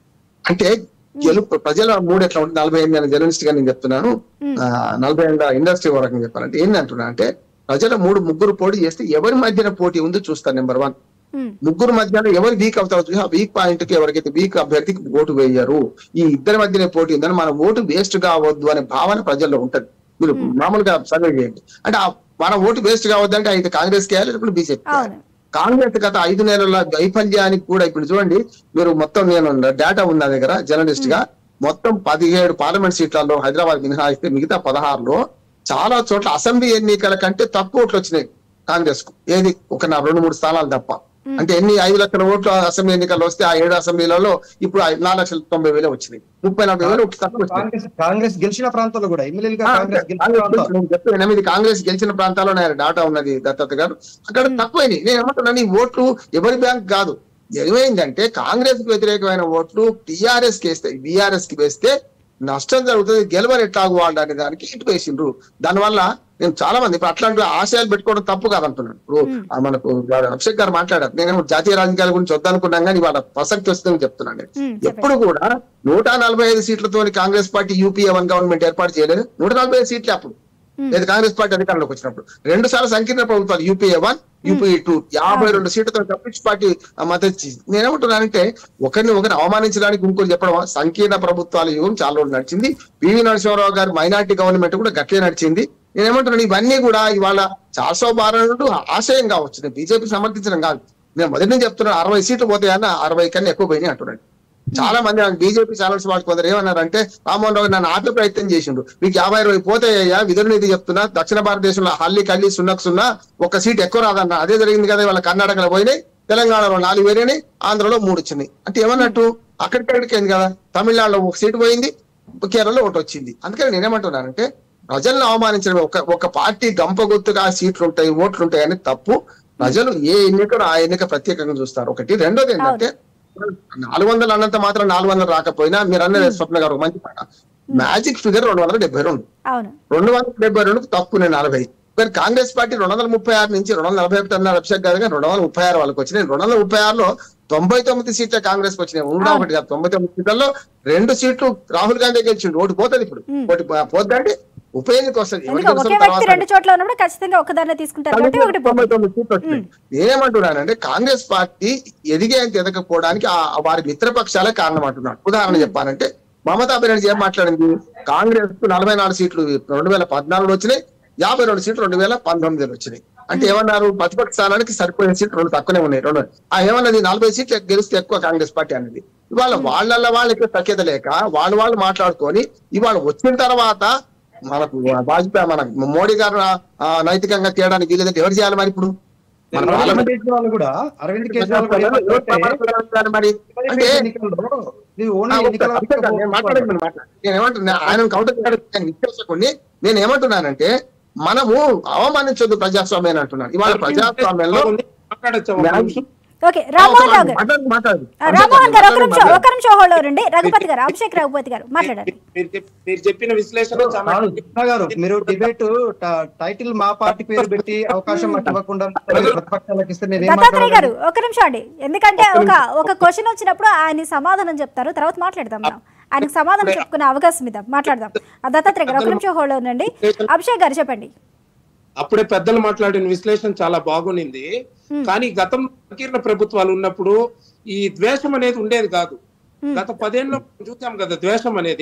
అంటే గెలుపు ప్రజల మూడు ఎట్లా ఉంటుంది నలభై ఎనిమిది అని జర్నలిస్ట్ గా నేను చెప్తున్నాను ఆ, నలభై ఎనిమిది ఇండస్ట్రీ వరకు చెప్పాలంటే ఏంటి అంటున్నా అంటే ప్రజల మూడు ముగ్గురు పోటీ చేస్తే ఎవరి మధ్యన పోటీ ఉందో చూస్తాను నెంబర్ వన్ ఉమ్, ముగ్గురు మధ్యలో ఎవరు వీక్ అవుతారో చూసి ఆ వీక్ పాయింట్ కి ఎవరికైతే వీక్ అభ్యర్థికి ఓటు వేయరు ఈ ఇద్దరి మధ్యనే పోటీ ఉందని మన ఓటు వేస్ట్ కావద్దు అనే భావన ప్రజల్లో ఉంటది మీరు మామూలుగా సర్వే చేయండి అంటే ఆ మన ఓటు వేస్ట్ కావద్దు అంటే అయితే కాంగ్రెస్ వేయాలి లేకపోతే బీజేపీ అవును కాంగ్రెస్ గత ఐదు నెలల వైఫల్యానికి కూడా ఇప్పుడు చూడండి మీరు మొత్తం నేను డేటా ఉంది నా దగ్గర జర్నలిస్ట్ గా మొత్తం పదిహేడు పార్లమెంట్ సీట్లలో హైదరాబాద్ మినహాయిస్తే మిగతా పదహారులో చాలా చోట్ల అసెంబ్లీ ఎన్నికల కంటే తక్కువ ఓట్లు వచ్చినాయి కాంగ్రెస్ కు ఏది ఒక నా రెండు మూడు స్థానాలు తప్ప అంటే ఎన్ని ఐదు లక్షల ఓట్లు అసెంబ్లీ ఎన్నికల్లో వస్తే ఆ ఏడు అసెంబ్లీలలో ఇప్పుడు ఐ- నాలుగు లక్షల తొంభై వేలే వచ్చినాయి ముప్పై నలభై వేలు ఒకటి తక్కువ వచ్చినాయి కాంగ్రెస్ కాంగ్రెస్ గెలిచిన ప్రాంతాల్లో కూడా ఎమ్మెల్యేలుగా ఆ, కాంగ్రెస్ గెలిచిన కాంగ్రెస్ ప్రాంతాలు నేను చెప్పాను, ఎనిమిది కాంగ్రెస్ గెలిచిన ప్రాంతాల్లో నా డాటా ఉన్నది దత్తత గారు అక్కడ తక్కువైనాయి నేను ఏమంటున్నాను ఈ ఓట్లు ఎవరి బ్యాంక్ కాదు ఏమైందంటే కాంగ్రెస్ కి వ్యతిరేకమైన ఓట్లు టిఆర్ఎస్ కి వేస్తే బీఆర్ఎస్ కి వేస్తే నష్టం జరుగుతుంది గెలవరు ఎట్లాగు వాళ్ళు అనే దానికి ఇటు వేసిండ్రు దానివల్ల నేను చాలా మంది ఇప్పుడు అట్లాంటి ఆశయాలు పెట్టుకోవడం తప్పు కాదంటున్నాను ఇప్పుడు ఆ మనకు అభిషేక్ గారు మాట్లాడారు నేను జాతీయ రాజకీయాల గురించి వద్దనుకున్నాం కానీ వాళ్ళ ప్రసక్తి వస్తుందని చెప్తున్నాను నేను. ఉమ్, చెప్పండి ఎప్పుడు కూడా నూట నలభై ఐదు సీట్లతో Congress party UPA one government ఏర్పాటు చేయలేదు నూట నలభై ఐదు సీట్లే అప్పుడు Hmm. లేదు కాంగ్రెస్ పార్టీ అధికారంలోకి వచ్చినప్పుడు రెండు సార్లు సంకీర్ణ ప్రభుత్వాలు యూపీఏ వన్ యూపీఏ టూ యాభై రెండు సీట్లతో కమ్యూనిస్ట్ పార్టీ ఆ, మద్దతు ఇచ్చింది నేనేమంటున్నానంటే ఒకరిని ఒకరిని అవమానించడానికి ఇంకోటి చెప్పడం సంకీర్ణ ప్రభుత్వాల యుగం చాలా రోజులు నడిచింది పివి నరసింహారావు గారు మైనార్టీ గవర్నమెంట్ కూడా గట్లే నడిచింది నేనేమంటున్నాను ఇవన్నీ కూడా ఇవాళ చార్సో బారణుడు ఆశయం కావచ్చు నేను బీజేపీ సమర్థించడం కాదు నేను మొదటి నుంచి చెప్తున్నాను అరవై సీట్లు పోతాయన్న అరవై కన్నా ఎక్కువ పోయినాయి అంటున్నాను చాలా మంది బీజేపీ ఛానల్స్ వాళ్ళు కొందరు ఏమన్నారంటే రామ్మోహన్ రావు నన్ను ఆపే ప్రయత్నం చేసిండు మీకు యాభై ఇరవై పోతాయ్యా విధులు ఇది చెప్తున్నా దక్షిణ భారతదేశంలో హల్లి కల్లి సున్నకు సున్నా ఒక సీట్ ఎక్కువ రాదన్న అదే జరిగింది కదా వాళ్ళ కర్ణాటకలో పోయినాయి తెలంగాణలో నాలుగు వేరేనాయి ఆంధ్రలో మూడు వచ్చినాయి అంటే ఏమన్నట్టు అక్కడికక్కడికి అయింది కదా తమిళనాడులో ఒక సీటు పోయింది కేరళలో ఒకటి వచ్చింది అందుకని నేనేమంటున్నానంటే ప్రజలను అవమానించడం ఒక ఒక పార్టీ గంప గుర్తుగా సీట్లు ఉంటాయి ఓట్లు ఉంటాయి అని తప్పు ప్రజలు ఏ ఎన్నికను ఆ ఎన్నిక ప్రత్యేకంగా చూస్తారు ఒకటి రెండోది ఏంటంటే నాలుగు వందలు అన్నంత మాత్రం నాలుగు వందలు రాకపోయినా మీరు అన్నది స్వప్న గారు ఒక మంచి మాట మ్యాజిక్ ఫిగర్ రెండు వందల డెబ్బై రెండు అవును రెండు వందల డెబ్బై రెండు తక్కువ నేను నలభై మరి కాంగ్రెస్ పార్టీ రెండు వందల ముప్పై ఆరు నుంచి రెండు వందల నలభై ఒకటి అన్నారు అభిషేక్ గారు కానీ రెండు వందల ముప్పై ఆరు వాళ్ళకి వచ్చినాయి రెండు వందల ముప్పై ఆరులో తొంభై తొమ్మిది సీట్ల కాంగ్రెస్ కి వచ్చినాయి కూడా ఒకటి కాదు తొంభై తొమ్మిది సీట్లలో రెండు సీట్లు రాహుల్ గాంధీ గెలిచిండు ఒకటి పోతుంది ఇప్పుడు ఒకటి పోద్దంటే ఉప ఎన్నిక వస్తుంది ఎవరు ఎందుకు ఒకే గెలుస్తారో వ్యక్తి తర్వాత రెండు చోట్ల ఉన్నప్పుడు ఖచ్చితంగా ఒకదాన్నే తీసుకుంటారు కాబట్టి ఒకటి తొంభై పోతుంది. తొమ్మిది సీట్లు వచ్చినాయి నేనేమంటున్నానంటే కాంగ్రెస్ పార్టీ ఎదిగేంత ఎదగకపోవడానికి ఆ ఆ వారి మిత్రపక్షాలే కారణం అంటున్నాను ఉదాహరణ చెప్పాలంటే మమతా బెనర్జీ ఏం మాట్లాడింది కాంగ్రెస్ కు నలభై నాలుగు సీట్లు రెండు వేల పద్నాలుగులో వచ్చినాయి యాభై రెండు సీట్లు రెండు వేల పంతొమ్మిదిలో వచ్చినాయి అంటే ఏమన్నారు ప్రతిపక్ష స్థానానికి సరిపోయిన సీట్లు రెండు తక్కువనే ఉన్నాయి రెండు ఆ ఏమన్నది నలభై సీట్లు గెలిస్తే ఎక్కువ కాంగ్రెస్ పార్టీ అనేది ఇవాళ వాళ్ళ వాళ్ళకి సఖ్యత లేక వాళ్ళు వాళ్ళు మాట్లాడుకొని ఇవాళ వచ్చిన తర్వాత మనకు వాజ్పేయి మన మోడీ గారు ఆ, నైతికంగా తీయడానికి వీలేదంటే ఎవరు చేయాలి మరి ఇప్పుడు మన అరవింద్ పార్లమెంట్ కేజ్రీవాల్ కూడా అరవింద్ కేజ్రీవాల్ కూడా ఎవరు చేయాలి మరి అంటే ఎన్నికల్లో ఇది ఆ, ఓన్లీ ఒక్క ఎన్నికల అభిషేక్ గారు, నేను మాట్లాడేది మీరు మాట్లాడండి. నేను ఏమంటున్నా ఆయన కౌంటర్ చేయడానికి విశ్లేషకుడిని నేను ఏమంటున్నానంటే మనము అవమానించొద్దు ప్రజాస్వామ్యాన్ని అంటున్నాను ఇవాళ ప్రజాస్వామ్యంలో మాట్లాడచ్చా ఒక నిమిషం? ఓకే రామ్మోహన్ రావు గారు మాట్లాడండి, మాట్లాడండి. ఆ, రామ్మోహన్ గారు ఒక నిమిషం మాట్లాడండి. ఒక నిమిషం హోల్డ్ రండి రఘుపతి గారు అభిషేక్ రఘుపతి గారు మాట్లాడండి మీరు చెప్- మీరు చెప్పిన విశ్లేషణ చాలా కాదు, కృష్ణ గారు మీరు డిబేట్ టైటిల్ మా పార్టీ పేరు పెట్టి అవకాశం మాకు ఇవ్వకుండా ప్రతిపక్షాలకు ఇస్తే నేను ఏం దత్తాత్రేయ గారు మాట్లాడాలి ఒక నిమిషం అండి ఎందుకంటే ఒక ఒక క్వశ్చన్ వచ్చినప్పుడు ఆయన సమాధానం చెప్తారు తర్వాత మాట్లాడదాం మనం ఆయనకు సమాధానం చెప్పుకునే అవకాశం ఇద్దాం మాట్లాడదాం ఆ, దత్తాత్రేయ గారు ఒక నిమిషం హోల్డ్ ఉండండి అభిషేక్ గారు చెప్పండి అప్పుడే పెద్దలు మాట్లాడిన విశ్లేషణ చాలా బాగునింది కానీ గతం సంకీర్ణ ప్రభుత్వాలు ఉన్నప్పుడు ఈ ద్వేషం అనేది ఉండేది కాదు గత పదేళ్ళు చూసాం కదా ద్వేషం అనేది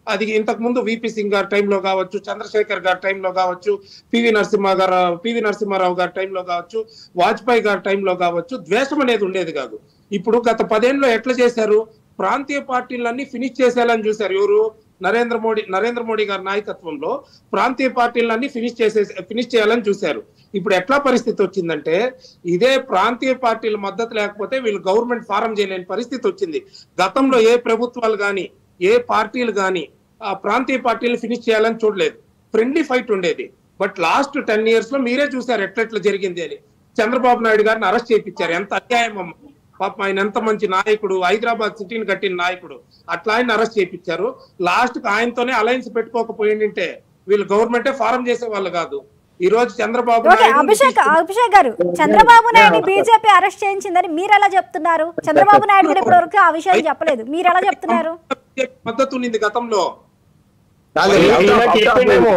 అది ఇంతకు ముందు విపి సింగ్ గారి టైంలో కావచ్చు చంద్రశేఖర్ గారి టైంలో కావచ్చు పివి నరసింహ గారు పివి నరసింహారావు గారి టైంలో కావచ్చు వాజ్పేయి గారి టైంలో కావచ్చు ద్వేషం అనేది ఉండేది కాదు ఇప్పుడు గత పదేళ్ళలో ఎట్లా చేశారు ప్రాంతీయ పార్టీలన్నీ ఫినిష్ చేసేయాలని చూశారు ఎవరు నరేంద్ర మోడీ నరేంద్ర మోడీ గారి నాయకత్వంలో ప్రాంతీయ పార్టీలన్నీ ఫినిష్ చేసే ఫినిష్ చేయాలని చూశారు ఇప్పుడు ఎట్లా పరిస్థితి వచ్చిందంటే ఇదే ప్రాంతీయ పార్టీల మద్దతు లేకపోతే వీళ్ళు గవర్నమెంట్ ఫారం చేయలేని పరిస్థితి వచ్చింది గతంలో ఏ ప్రభుత్వాలు కానీ ఏ పార్టీలు కానీ ఆ ప్రాంతీయ పార్టీలు ఫినిష్ చేయాలని చూడలేదు ఫ్రెండ్లీ ఫైట్ ఉండేది బట్ లాస్ట్ టెన్ ఇయర్స్ లో మీరే చూసారు ఎట్లెట్లా జరిగింది అని చంద్రబాబు నాయుడు గారిని అరెస్ట్ చేయించారు ఎంత అన్యాయం అమ్మ పాపం ఆయన ఎంత మంచి నాయకుడు హైదరాబాద్ సిటీని కట్టిన నాయకుడు అట్లా ఆయన అరెస్ట్ చేయించారు లాస్ట్ కి ఆయనతోనే అలయన్స్ పెట్టుకోకపోయిందంటే వీళ్ళు గవర్నమెంటే ఫారం చేసే వాళ్ళు కాదు ఈ రోజు చంద్రబాబు ఓకే నాయుడు అభిషేక్ అభిషేక్ గారు చంద్రబాబు నాయుడు బీజేపీ అరెస్ట్ చేయించిందని మీరు ఎలా చెప్తున్నారు చంద్రబాబు నాయుడు కూడా ఇప్పటివరకు ఆ విషయం చెప్పలేదు మీరు ఎలా చెప్తున్నారు మద్దతు ఉన్నింది గతంలో ఈయనకి చెప్పిండేమో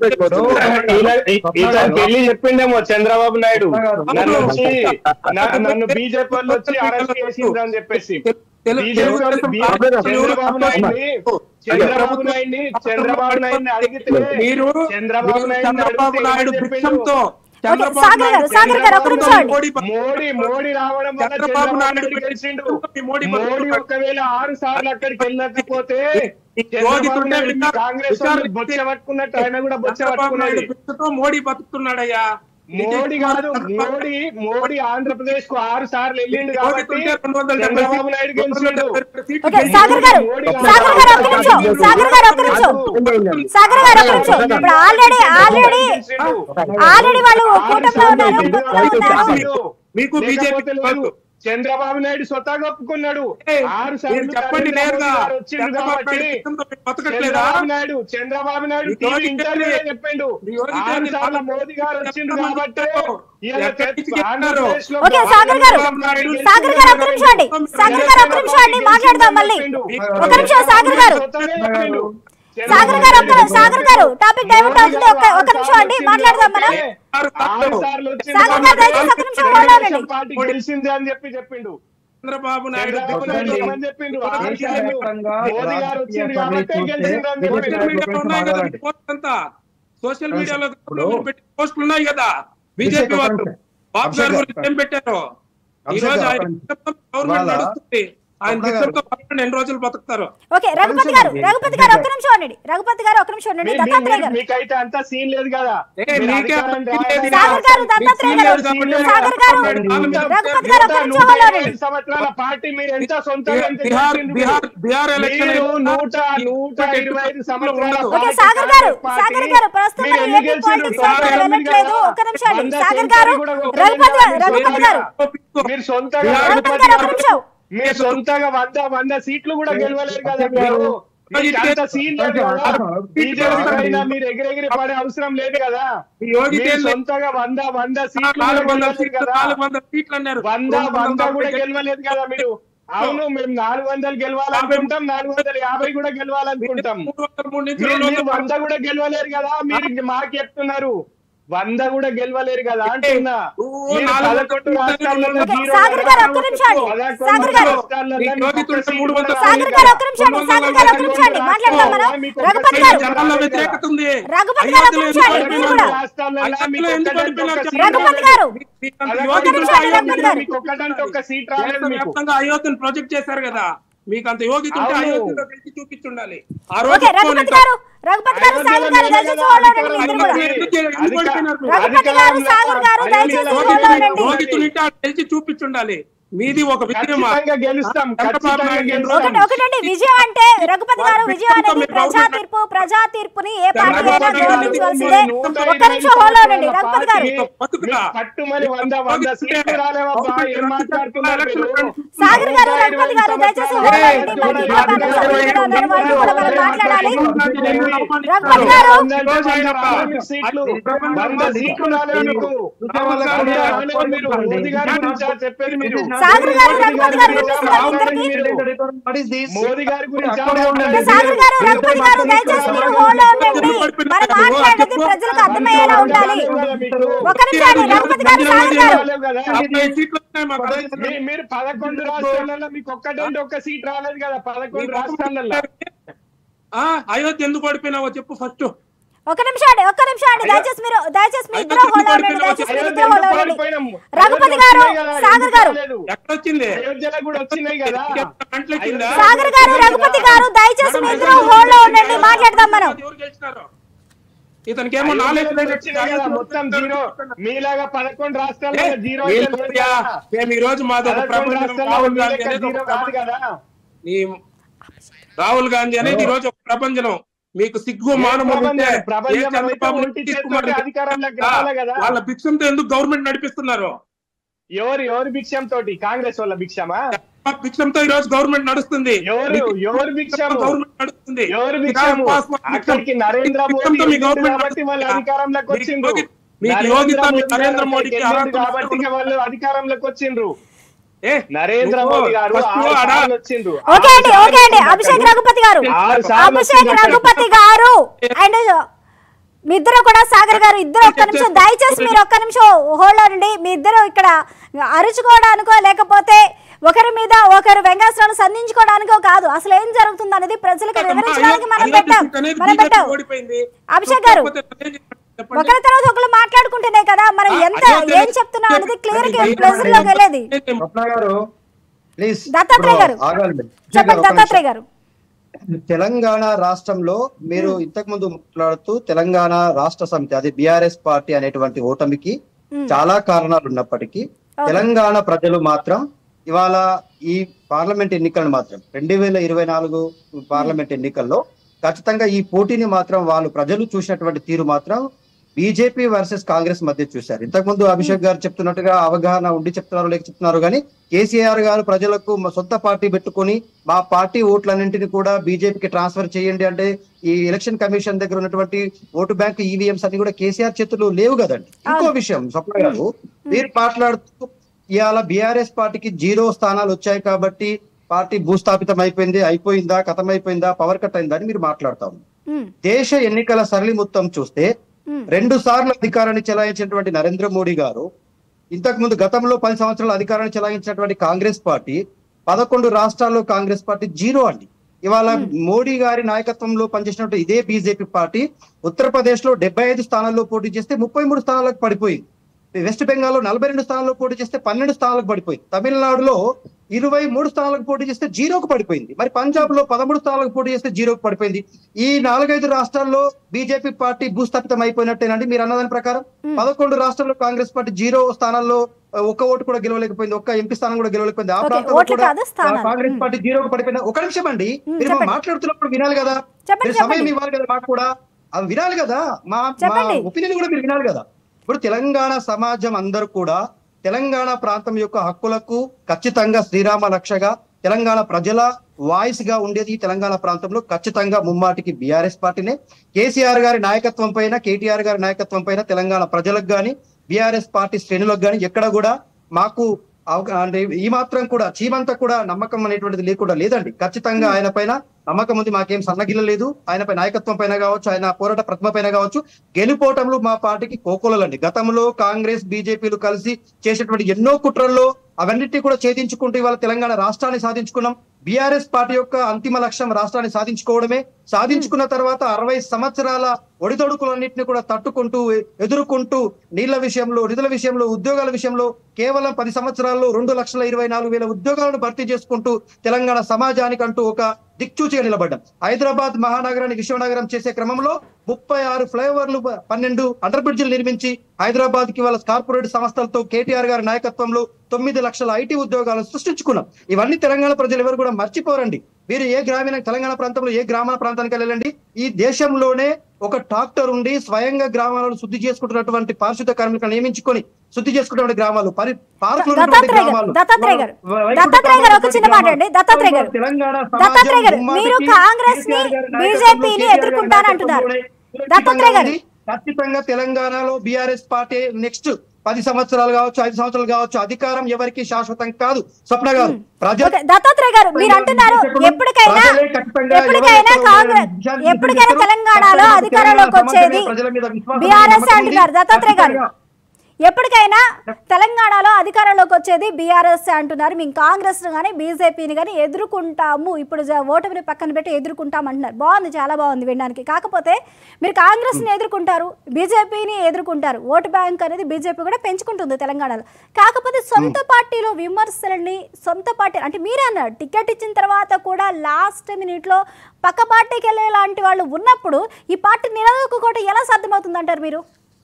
ఈయన- ఇతనికి వెళ్ళి చెప్పిండేమో చంద్రబాబు నాయుడు నన్ను వచ్చి నా- నన్ను బీజేపీ వాళ్ళు వచ్చి అరెస్ట్ చేసిండ్రు అని చెప్పేసి తెలు- బీజేపీ వాళ్ళు తెలుగుదేశం బీ- పార్టీ చంద్రబాబు నాయుడిని చంద్రబాబు నాయుడిని చంద్రబాబు నాయుడిని అడిగితే మీరు చంద్రబాబు మీరు నాయుడిని చంద్రబాబు అడిగితే నాయుడు ఏమని చెప్పిండు? భిక్షంతో చంద్రబాబు సాగర్ గారు, నాయుడు సాగర్ గారు, ఒక్క నిమిషం అండి. మోడీ ప- మోడీ మోడీ రావడం వల్ల చంద్రబాబు చంద్రబాబు నాయుడు నాయుడు గెలిచిండు మీ మోడీ మోడీ పట్టుకున్నాడు. ఒకవేళ ఆరు సార్లు అక్కడికి వెళ్ళకపోతే ఈ చంద్రబాబు యోగితుండే నాయుడు విచార- కాంగ్రెస్ వాళ్ళు విచారణ బొచ్చ పట్టుకున్నట్టు ఆయన కూడా బొచ్చ చంద్రబాబు నాయుడు పట్టుకున్నది భిక్షతో మోడీ బతుకుతున్నాడయ్యా మోడీ కాదు మోడీ మోడీ ఆంధ్రప్రదేశ్ కు ఆరు సార్లు వెళ్ళిండు కాబట్టి యోగితుంటే రెండు వందల డెబ్బై చంద్రబాబు నాయుడు గెలిచిండు సీట్లు ఓకే గెలిచి- సాగర్ గారు సాగర్ గారు ఒక్క నిమిషం సాగర్ గారు ఒక్క నిమిషం సాగర్ గారు ఒక్క నిమిషం ఇప్పుడు ఆల్రెడీ ఆల్రెడీ ఆల్రెడీ వాళ్ళు కూటమిలో ఉన్నారు పొత్తులో ఉన్నారు మీకు బీజేపీ లేదు చంద్రబాబు నాయుడు స్వతహాగా ఒప్పుకున్నాడు ఏయ్, ఆరు మీరు సార్లు చెప్పండి నరేంద్ర నేరుగా మోదీ గారు వచ్చిండు చంద్రబాబు కాబట్టి నాయుడు భిక్షంతో మీరు బతకట్లేదా చంద్రబాబు నాయుడు చంద్రబాబు నాయుడు ఈ టీవీ యోగి ఇంటర్వ్యూలో గారిని- చెప్పిండు ఈ యోగి ఆరు గారిని సార్లు పాలన మోదీ గారు వచ్చిండు ఎంతమంది కాబట్టి చెప్పారు? ఇవాళ ఎక్కడి నుంచి తె- చెప్పారు? ఆంధ్రప్రదేశ్ లో ఓకే సాగర్ గారు చంద్రబాబు నాయుడు సాగర్ గారు ఒక్క నిమిషం అండి సాగర్ గారు ఒక్క నిమిషం అండి మాట్లాడదాం మళ్ళీ ఒక నిమిషం సాగర్ గారు సాగర్ గారు ఒక్క సాగర్ గారు టాపిక్ డైవర్ట్ అవుతుంది ఒక్క ఒక నిమిషం అండి మాట్లాడదాం మనం ఆరు సార్లు వచ్చిండు సాగర్ గారు దయచేసి ఒక్క నిమిషం hold on అండి. పార్టీ గెలిచింది అని చెప్పి చెప్పిండు చంద్రబాబు నాయుడు చంద్రబాబు భిక్షంతో నాయుడు ఏమని చెప్పిండు ఆరు సార్లు మోదీ గారు వచ్చింది కాబట్టి గెలిచింది అని సోషల్ చెప్పిండు మీడియాలో ఉన్నాయి కదా మీ పోస్ట్ అంతా సోషల్ మీడియాలో మీరు పెట్టిన పోస్టులు ఉన్నాయి కదా బీజేపీ వాళ్ళు బాబు గారి గురించి ఏం పెట్టారు ఈ రోజు ఆయన భిక్షంతో గవర్నమెంట్ నడుస్తుంది ఆయన భిక్షంతో పక్కన ఎన్ని రోజులు బతుకుతారు ఓకే రఘుపతి గారు రఘుపతి గారు ఒక్క నిమిషం ఉండండి రఘుపతి గారు ఒక్క నిమిషం ఉండండి మీ- మీ- దత్తాత్రేయ మీ- గారు మీకైతే అంతా సీన్ లేదు కదా ఏ, మీరు మీకే అధికారం అంత రావాలి. లేదు. సాగర్ గారు దత్తాత్రేయ గారు సాగర్ గారు రఘుపతి గారు ఒక్క నిమిషం hold on అండి. ఐదు సంవత్సరాల పార్టీ మీరు ఎంత సొంత బిహార్ బిహార్ బిహార్ ఎలక్షన్ మీరు నూట నూట ఇరవై ఐదు సంవత్సరాల ఓకే పార్టీ సాగర్ గారు పార్టీ సాగర్ గారు ప్రస్తుతం మీరు మనం ఎన్ని ఏపీ గెలిచారు? పాలిటిక్స్ వైపు తొంభై ఎనిమిది వెళ్ళట్లేదు కదా? ఒక్క నిమిషం అండి వంద సాగర్ సెంచరీ గారు కూడా ఒక రఘుపతి గారు రెండు రఘుపతి గారు మీరు సొంతగా రఘుపతి గారు ఒక్క నిమిషం మీరు సొంతగా వంద వంద సీట్లు కూడా గెలవలేరు కదా మీరు మీకు అంత సీన్ లేదు కదా బీజేపీ పైన మీరు ఎగిరెగిరి పడే అవసరం లేదు కదా యోగి మీరు సొంతగా వంద వంద సీట్లు కూడా నాలుగు వందల గెలవలేరు సీట్లు కదా నాలుగు వందల సీట్లు అన్నారు వంద రెండు వందల వంద కూడా తొంభై గెలవలేదు కదా మీరు అవును మేము నాలుగు వందలు గెలవాలనుకుంటాం నాలుగు వందల యాభై కూడా గెలవాలనుకుంటాం మూడు వందల మూడు నుంచి మీరు రెండు మీరు వందల వంద కూడా గెలవలేరు కదా మీరు మాకు చెప్తున్నారు వంద కూడా గెలవలేరు కదా అంటున్నా ఓ, మీరు నాలుగు వందల పదకొండు రాష్ట్రాలలో ఓకే, జీరో సాగర్ గారు ఒక్క నిమిషం అండి. పదకొండు సాగర్ గారు. రాష్ట్రాలలో మీకు మీకు యోగి ఒక్క తుంటే సీటు మూడు వందల కూడా సాగర్ గారు ఒక్క నిమిషం అండి సాగర్ గారు ఒక్క నిమిషం అండి మాట్లాడదాం మనం రఘుపతి గారు జనాల్లో వ్యతిరేకత ఉంది రఘుపతి గారు ఒక్క నిమిషం అండి మీరు కూడా రాష్ట్రాలలో మీకు అసలు ఎందుకు ఒక్కటంటే ఒక్క అనిపించలేదు? సీటు రఘుపతి గారు మీకు అంత పదకొండు యోగి నిమిషం తుంటే అండి, రఘుపతి గారు. మీకు ఒక్కటంటే ఒక్క సీట్ రాలేదు మీకు దేశవ్యాప్తంగా అయోధ్యను ప్రొజెక్ట్ చేశారు కదా మీకు అంత యోగి తుంటే అవును. అయోధ్యలో గెలిచి చూపించుండాలి ఆ ఓకే రోజు రఘుపతి గారు రఘుపతి గారు సాగర్ గారు దయచేసి hold on అండి మీ ఇద్దరు కూడా రఘుపతి గారు సాగర్ గారు దయచేసి hold on అండి యోగి తుంటే గెలిచి చూపించుండాలి మీది ఒక విజయమా ఖచ్చితంగా గెలుస్తాం చంద్రబాబు ఖచ్చితంగా నాయుడు గెలుస్తాం ఒకటి ఒకటండి విజయం అంటే రఘుపతి గారు విజయం అనేది ప్రజా తీర్పు ప్రజా తీర్పుని ఏ పార్టీ అయినా గౌరవించవలసిందే ఒక్క నిమిషం హోల్ అండి రఘుపతి గారు బతుకుతా పట్టుమని వంద వంద సీట్లు రాలేవబ్బా ఏం మాట్లాడుతున్నారు మీరు సాగర్ గారు రఘుపతి గారు దయచేసి hold on అండి మనకి ఇంకా panel సభ్యులు ఉన్నారు వాళ్ళు కూడా మనం మాట్లాడాలి రఘుపతి గారు పార్లమెంట్ సీట్లు వంద సీట్లు రాలేదు మీకు వంద రాలేదు మీరు మోదీ గారి గురించి చెప్పేది మీరు సాగర్ గారు రఘుపతి గారు వినిపిస్తున్నారు ఇద్దరికి మోదీ గారి గురించి ఓకే, సాగర్ గారు రఘుపతి గారు దయచేసి మీరు హోల్డ్ ఉండండి మనం మాట్లాడేది ప్రజలకు అర్థమయ్యేలా ఉండాలి ఒక నిమిషం అండి రఘుపతి గారు సాగర్ గారు మీ- మీరు పదకొండు రాష్ట్రాలలో మీకు ఒక్కటంటే ఒక్క సీట్ రాలేదు కదా పదకొండు రాష్ట్రాలలో ఆ అయోధ్య ఎందుకు ఓడిపోయినావో చెప్పు ఫస్ట్ ఒక నిమిషం అండి ఒక్క నిమిషం అండి దయచేసి మీరు దయచేసి మీ ఇద్దరు అయోధ్య హోల్డ్ ఉండండి ఎందుకు దయచేసి మీరు అయోధ్య ఇద్దరు హోల్డ్ ఎందుకు ఉండండి ఓడిపోయినాము? రఘుపతి అయోధ్య గారు వచ్చినాయి కదా, సాగర్ గారు ఎందుకు రాలేదు? ఎక్కడొచ్చింది అయోధ్యలో కూడా వచ్చినాయి కదా కంట్లో కింద సాగర్ గారు రఘుపతి గారు దయచేసి మీ ఇద్దరు హోల్డ్ లో ఉండండి మాట్లాడదాం మనం ఎవరు గెలిచినారు ఇతనికి ఏమో అయోధ్యలో నాలెడ్జ్ కూడా వచ్చినాయి కదా, మొత్తం జీరో మీలాగా పదకొండు రాష్ట్రాల్లో జీరో మేము ఈ రోజు మాది ఒక పదకొండు ప్రపంచం రాష్ట్రాల్లో రాహుల్ మీ గాంధీ లెక్క అనేది జీరో ఒక కాదు కదా ఈ రాహుల్ గాంధీ అనేది ఈ రోజు ఒక ప్రపంచం మీకు సిగ్గు మానము ప్రపంచం? ఉంటే ఏ ప్రపంచం చంద్రబాబు అయితే నాయుడు ఒంటి తీసుకున్నారు చేత్తోటి అధికారంలోకి రావాలి కదా. వాళ్ళ భిక్షంతో ఎందుకు గవర్నమెంట్ నడిపిస్తున్నారు ఎవరు ఎవరి భిక్షం తోటి కాంగ్రెస్ వాళ్ళ భిక్షమా ఆ భిక్షంతో ఈ రోజు గవర్నమెంట్ నడుస్తుంది ఎవరు మీకు ఎవరు భిక్షము గవర్నమెంట్ నడుస్తుంది ఎవరు మీకు భిక్షము పాస్పోర్ట్ భిక్షం. అక్కడికి నరేంద్ర మోదీ భిక్షంతో మీ వెళ్ళిండు గవర్నమెంట్ కాబట్టి వాళ్ళు నడుస్తుందా? అధికారంలోకి మీకు వచ్చిండ్రు యోగి- మీకు నరేంద్ర యోగిత మీ మోదీ నరేంద్ర గారు మోడీకి వెళ్ళిండు అర్హత కాబట్టి ఉంది. వాళ్ళు అధికారంలోకి వచ్చిండ్రు ఏ, నరేంద్ర నువ్వు మోదీ గారు first ఆరు ఆడ- సార్లు వచ్చిండ్రు ఓకే అండి ఆరు ఓకే అండి సార్లు అభిషేక్ రఘుపతి గారు ఆరు సార్లు అభిషేక్ వచ్చిండ్రు. రఘుపతి గారు అండ్ మీ ఇద్దరు కూడా సాగర్ గారు ఇద్దరు ఒక్క నిమిషం దయచేసి మీరు ఒక్క నిమిషం హోల్డ్ అండి మీ ఇద్దరు ఇక్కడ అరుచుకోవడానికో లేకపోతే ఒకరి మీద ఒకరు వ్యంగ్యాస్త్రాలు సంధించుకోవడానికో కాదు అసలు ఏం జరుగుతుంది అనేది ప్రజలకు వివరించడానికి మనం అయోధ్య పెట్టాం సీట్ అనేది మనం BJP పెట్టాం ఓడిపోయింది. అభిషేక్ గారు కాకపోతే ఏం చెప్పండి? ఒకరి తర్వాత ఒకరు మాట్లాడుకుంటేనే కదా మనం ఆ, ఎంత అయోధ్య ఏం చెప్తున్నాం అనేది క్లియర్ గా అది ప్రెజర్ లోకి వెళ్ళేది స్వప్న గారు ప్లీజ్ దత్తాత్రేయ గారు. ఆగాలి చెప్పండి దత్తాత్రేయ గారు తెలంగాణ రాష్ట్రంలో మీరు ఇంతకు ముందు మాట్లాడుతూ తెలంగాణ రాష్ట్ర సమితి అది బిఆర్ఎస్ పార్టీ అనేటువంటి ఓటమికి మ్మ్. చాలా కారణాలు ఉన్నప్పటికీ తెలంగాణ ప్రజలు మాత్రం ఇవాళ ఈ పార్లమెంట్ ఎన్నికలను మాత్రం రెండు వేల ఇరవై నాలుగు పార్లమెంట్ ఎన్నికల్లో ఖచ్చితంగా ఈ పోటీని మాత్రం వాళ్ళు ప్రజలు చూసినటువంటి తీరు మాత్రం బీజేపీ వర్సెస్ కాంగ్రెస్ మధ్య చూశారు ఇంతకు ముందు అభిషేక్ గారు చెప్తున్నట్టుగా అవగాహన ఉండి చెప్తున్నారు లేక చెప్తున్నారు కానీ కేసీఆర్ గారు ప్రజలకు మా సొంత పార్టీ పెట్టుకొని మా పార్టీ ఓట్లన్నింటిని కూడా బీజేపీకి ట్రాన్స్ఫర్ చేయండి అంటే ఈ ఎలక్షన్ కమిషన్ దగ్గర ఉన్నటువంటి ఓటు బ్యాంక్ ఈవీఎంస్ అన్ని కూడా కేసీఆర్ చేతుల్లో లేవు కదండి ఇంకో విషయం స్వప్న గారు మీరు మాట్లాడుతూ ఇవాళ బీఆర్ఎస్ పార్టీకి జీరో స్థానాలు వచ్చాయి కాబట్టి పార్టీ భూస్థాపితం అయిపోయింది అయిపోయిందా అయిపోయిందా పవర్ కట్ అయిందా అని మీరు మాట్లాడతాం మ్మ్. దేశ ఎన్నికల సరళి మొత్తం చూస్తే మ్మ్. రెండు సార్లు అధికారాన్ని చెలాయించినటువంటి నరేంద్ర మోడీ గారు ఇంతకు ముందు గతంలో పది సంవత్సరాలు అధికారాన్ని చెలాయించినటువంటి కాంగ్రెస్ పార్టీ పదకొండు రాష్ట్రాల్లో కాంగ్రెస్ పార్టీ జీరో అండి ఇవాళ మోడీ గారి నాయకత్వంలో పనిచేసినటువంటి ఇదే బీజేపీ పార్టీ ఉత్తరప్రదేశ్ లో డెబ్బై ఐదు స్థానాల్లో పోటీ చేస్తే ముప్పై మూడు స్థానాలకు పడిపోయింది వెస్ట్ బెంగాల్లో నలభై రెండు స్థానాల్లో పోటీ చేస్తే పన్నెండు స్థానాలకు పడిపోయింది తమిళనాడులో ఇరవై మూడు స్థానాలకు పోటీ చేస్తే జీరోకు పడిపోయింది మరి పంజాబ్ లో పదమూడు స్థానాలకు పోటీ చేస్తే జీరోకు పడిపోయింది ఈ నాలుగైదు రాష్ట్రాల్లో బీజేపీ పార్టీ భూస్థాపితం అయిపోయినట్టేనండి మీరు అన్నదాని ప్రకారం పదకొండు రాష్ట్రాల్లో కాంగ్రెస్ పార్టీ జీరో స్థానాల్లో ఆ, ఒక్క ఓటు కూడా గెలవలేకపోయింది ఒక్క ఎంపీ స్థానం కూడా గెలవలేకపోయింది ఆ ఓకే, ప్రాంతంలో ఓట్లు కూడా కాదు, స్థానాలు. ఆ, కాంగ్రెస్ పార్టీ జీరోకు పడిపోయింది ఒక నిమిషం అండి మ్మ్, మీరు చెప్పండి. మాట్లాడుతున్నప్పుడు వినాలి కదా చెప్పండి, మీరు సమయం చెప్పండి. ఇవ్వాలి కదా మాకు కూడా అవి వినాలి కదా మా మా చెప్పండి. ఒపీనియన్ కూడా మీరు వినాలి కదా ఇప్పుడు తెలంగాణ సమాజం అందరూ కూడా తెలంగాణ ప్రాంతం యొక్క హక్కులకు ఖచ్చితంగా శ్రీరామ రక్షగా తెలంగాణ ప్రజల వాయిస్ గా ఉండేది ఈ తెలంగాణ ప్రాంతంలో ఖచ్చితంగా ముమ్మాటికి బీఆర్ఎస్ పార్టీనే కేసీఆర్ గారి నాయకత్వం పైన కేటీఆర్ గారి నాయకత్వం పైన తెలంగాణ ప్రజలకు గాని బీఆర్ఎస్ పార్టీ శ్రేణులకు గాని ఎక్కడ కూడా మాకు అవగా- అంటే ఈ మాత్రం కూడా చీమంతా కూడా నమ్మకం అనేటువంటిది లేకుండా లేదండి ఖచ్చితంగా ఆయన పైన నమ్మకం ఉంది మాకేం సన్నగిల్ల లేదు ఆయన పై నాయకత్వం పైన కావచ్చు ఆయన పోరాట ప్రతిభ పైన కావచ్చు గెలుపోవటంలో మా పార్టీకి కోకోలండి గతంలో కాంగ్రెస్ బీజేపీలు కలిసి చేసేటువంటి ఎన్నో కుట్రల్లో అవన్నిటిని కూడా ఛేదించుకుంటూ ఇవాళ తెలంగాణ రాష్ట్రాన్ని సాధించుకున్నాం బీఆర్ఎస్ పార్టీ యొక్క అంతిమ లక్ష్యం రాష్ట్రాన్ని సాధించుకోవడమే సాధించుకున్న తర్వాత అరవై సంవత్సరాల ఒడిదొడుకులన్నింటినీ కూడా తట్టుకుంటూ ఎదుర్కొంటూ నీళ్ల విషయంలో నిధుల విషయంలో ఉద్యోగాల విషయంలో కేవలం పది సంవత్సరాల్లో రెండు లక్షల ఇరవై నాలుగు వేల ఉద్యోగాలను భర్తీ చేసుకుంటూ తెలంగాణ సమాజానికంటూ ఒక దిక్చూచిగా నిలబడ్డాం హైదరాబాద్ మహానగరాన్ని విశ్వనగరం చేసే క్రమంలో ముప్పై ఆరు ఫ్లైఓవర్లు పన్నెండు అండర్ బ్రిడ్జిలు నిర్మించి హైదరాబాద్ కి వాళ్ళ కార్పొరేట్ సంస్థలతో కేటీఆర్ గారి నాయకత్వంలో తొమ్మిది లక్షల ఐటీ ఉద్యోగాలను సృష్టించుకున్నాం ఇవన్నీ తెలంగాణ ప్రజలు ఎవరు కూడా మర్చిపోరండి మీరు ఏ గ్రామీణ తెలంగాణ ప్రాంతంలో ఏ గ్రామీణ ప్రాంతానికి వెళ్ళండి ఈ దేశంలోనే ఒక డాక్టర్ ఉండి స్వయంగా గ్రామాలను శుద్ధి చేసుకుంటున్నటువంటి పారిశుద్ధ కార్మికులను నియమించుకొని శుద్ధి చేసుకున్నటువంటి గ్రామాలు పరి పార్కులు ఉన్నటువంటి దత్తాత్రేయ గారు, గ్రామాలు, దత్తాత్రేయ గారు, వైకుంఠ దత్తాత్రేయ గారు ఒక చిన్న మాట అండి, దత్తాత్రేయ గారు. తెలంగాణ దత్తాత్రేయ గారు, సమాజం మీరు ముమ్మాటికి కాంగ్రెస్ ని, కేసీఆర్ గారి బీజేపీని నాయకత్వంలో, కేసీఆర్ గారి ఎదుర్కొంటానంటున్నారు. నాయకత్వంలోనే దత్తాత్రేయ గారు. ఖచ్చితంగా తెలంగాణలో బీఆర్ఎస్ పార్టీ నెక్స్ట్ పది సంవత్సరాలు కావచ్చు ఐదు సంవత్సరాలు కావచ్చు అధికారం ఎవరికి శాశ్వతం కాదు స్వప్న గారు ప్రజలు ఓకే, దత్తాత్రేయ గారు మీరు అంటున్నారు ఎప్పటికైనా ప్రజలే ఖచ్చితంగా ఎప్పటికైనా ఎవరు కాంగ్రెస్ విషయాన్ని ఎప్పటికైనా చూపిస్తారు. తెలంగాణలో ఖచ్చితంగా అధికారంలోకి తెలంగాణ వచ్చేది సమాజమే ప్రజల మీద విశ్వాసం బీఆర్ఎస్ నమ్మకం ఉంది. అంటున్నారు దత్తాత్రేయ గారు ఖచ్చితంగా ఎప్పటికైనా తెలంగాణలో అధికారంలోకి వచ్చేది బీఆర్ఎస్ అంటున్నారు మేము కాంగ్రెస్ కానీ బీజేపీని కానీ ఎదుర్కొంటాము ఇప్పుడు జ- ఓటమిని పక్కన పెట్టి ఎదుర్కొంటాం అంటున్నారు బాగుంది చాలా బాగుంది వినడానికి కాకపోతే మీరు కాంగ్రెస్ని ఎదుర్కొంటారు బీజేపీని ఎదుర్కొంటారు ఓటు బ్యాంక్ అనేది బీజేపీ కూడా పెంచుకుంటుంది తెలంగాణలో కాకపోతే సొంత పార్టీలో విమర్శలని సొంత పార్టీ అంటే మీరే అన్నారు టికెట్ ఇచ్చిన తర్వాత కూడా లాస్ట్ మినిట్లో పక్క పార్టీకి వెళ్ళే లాంటి వాళ్ళు ఉన్నప్పుడు ఈ పార్టీ నిలదొక్కుకోవటం ఎలా సాధ్యమవుతుంది అంటారు మీరు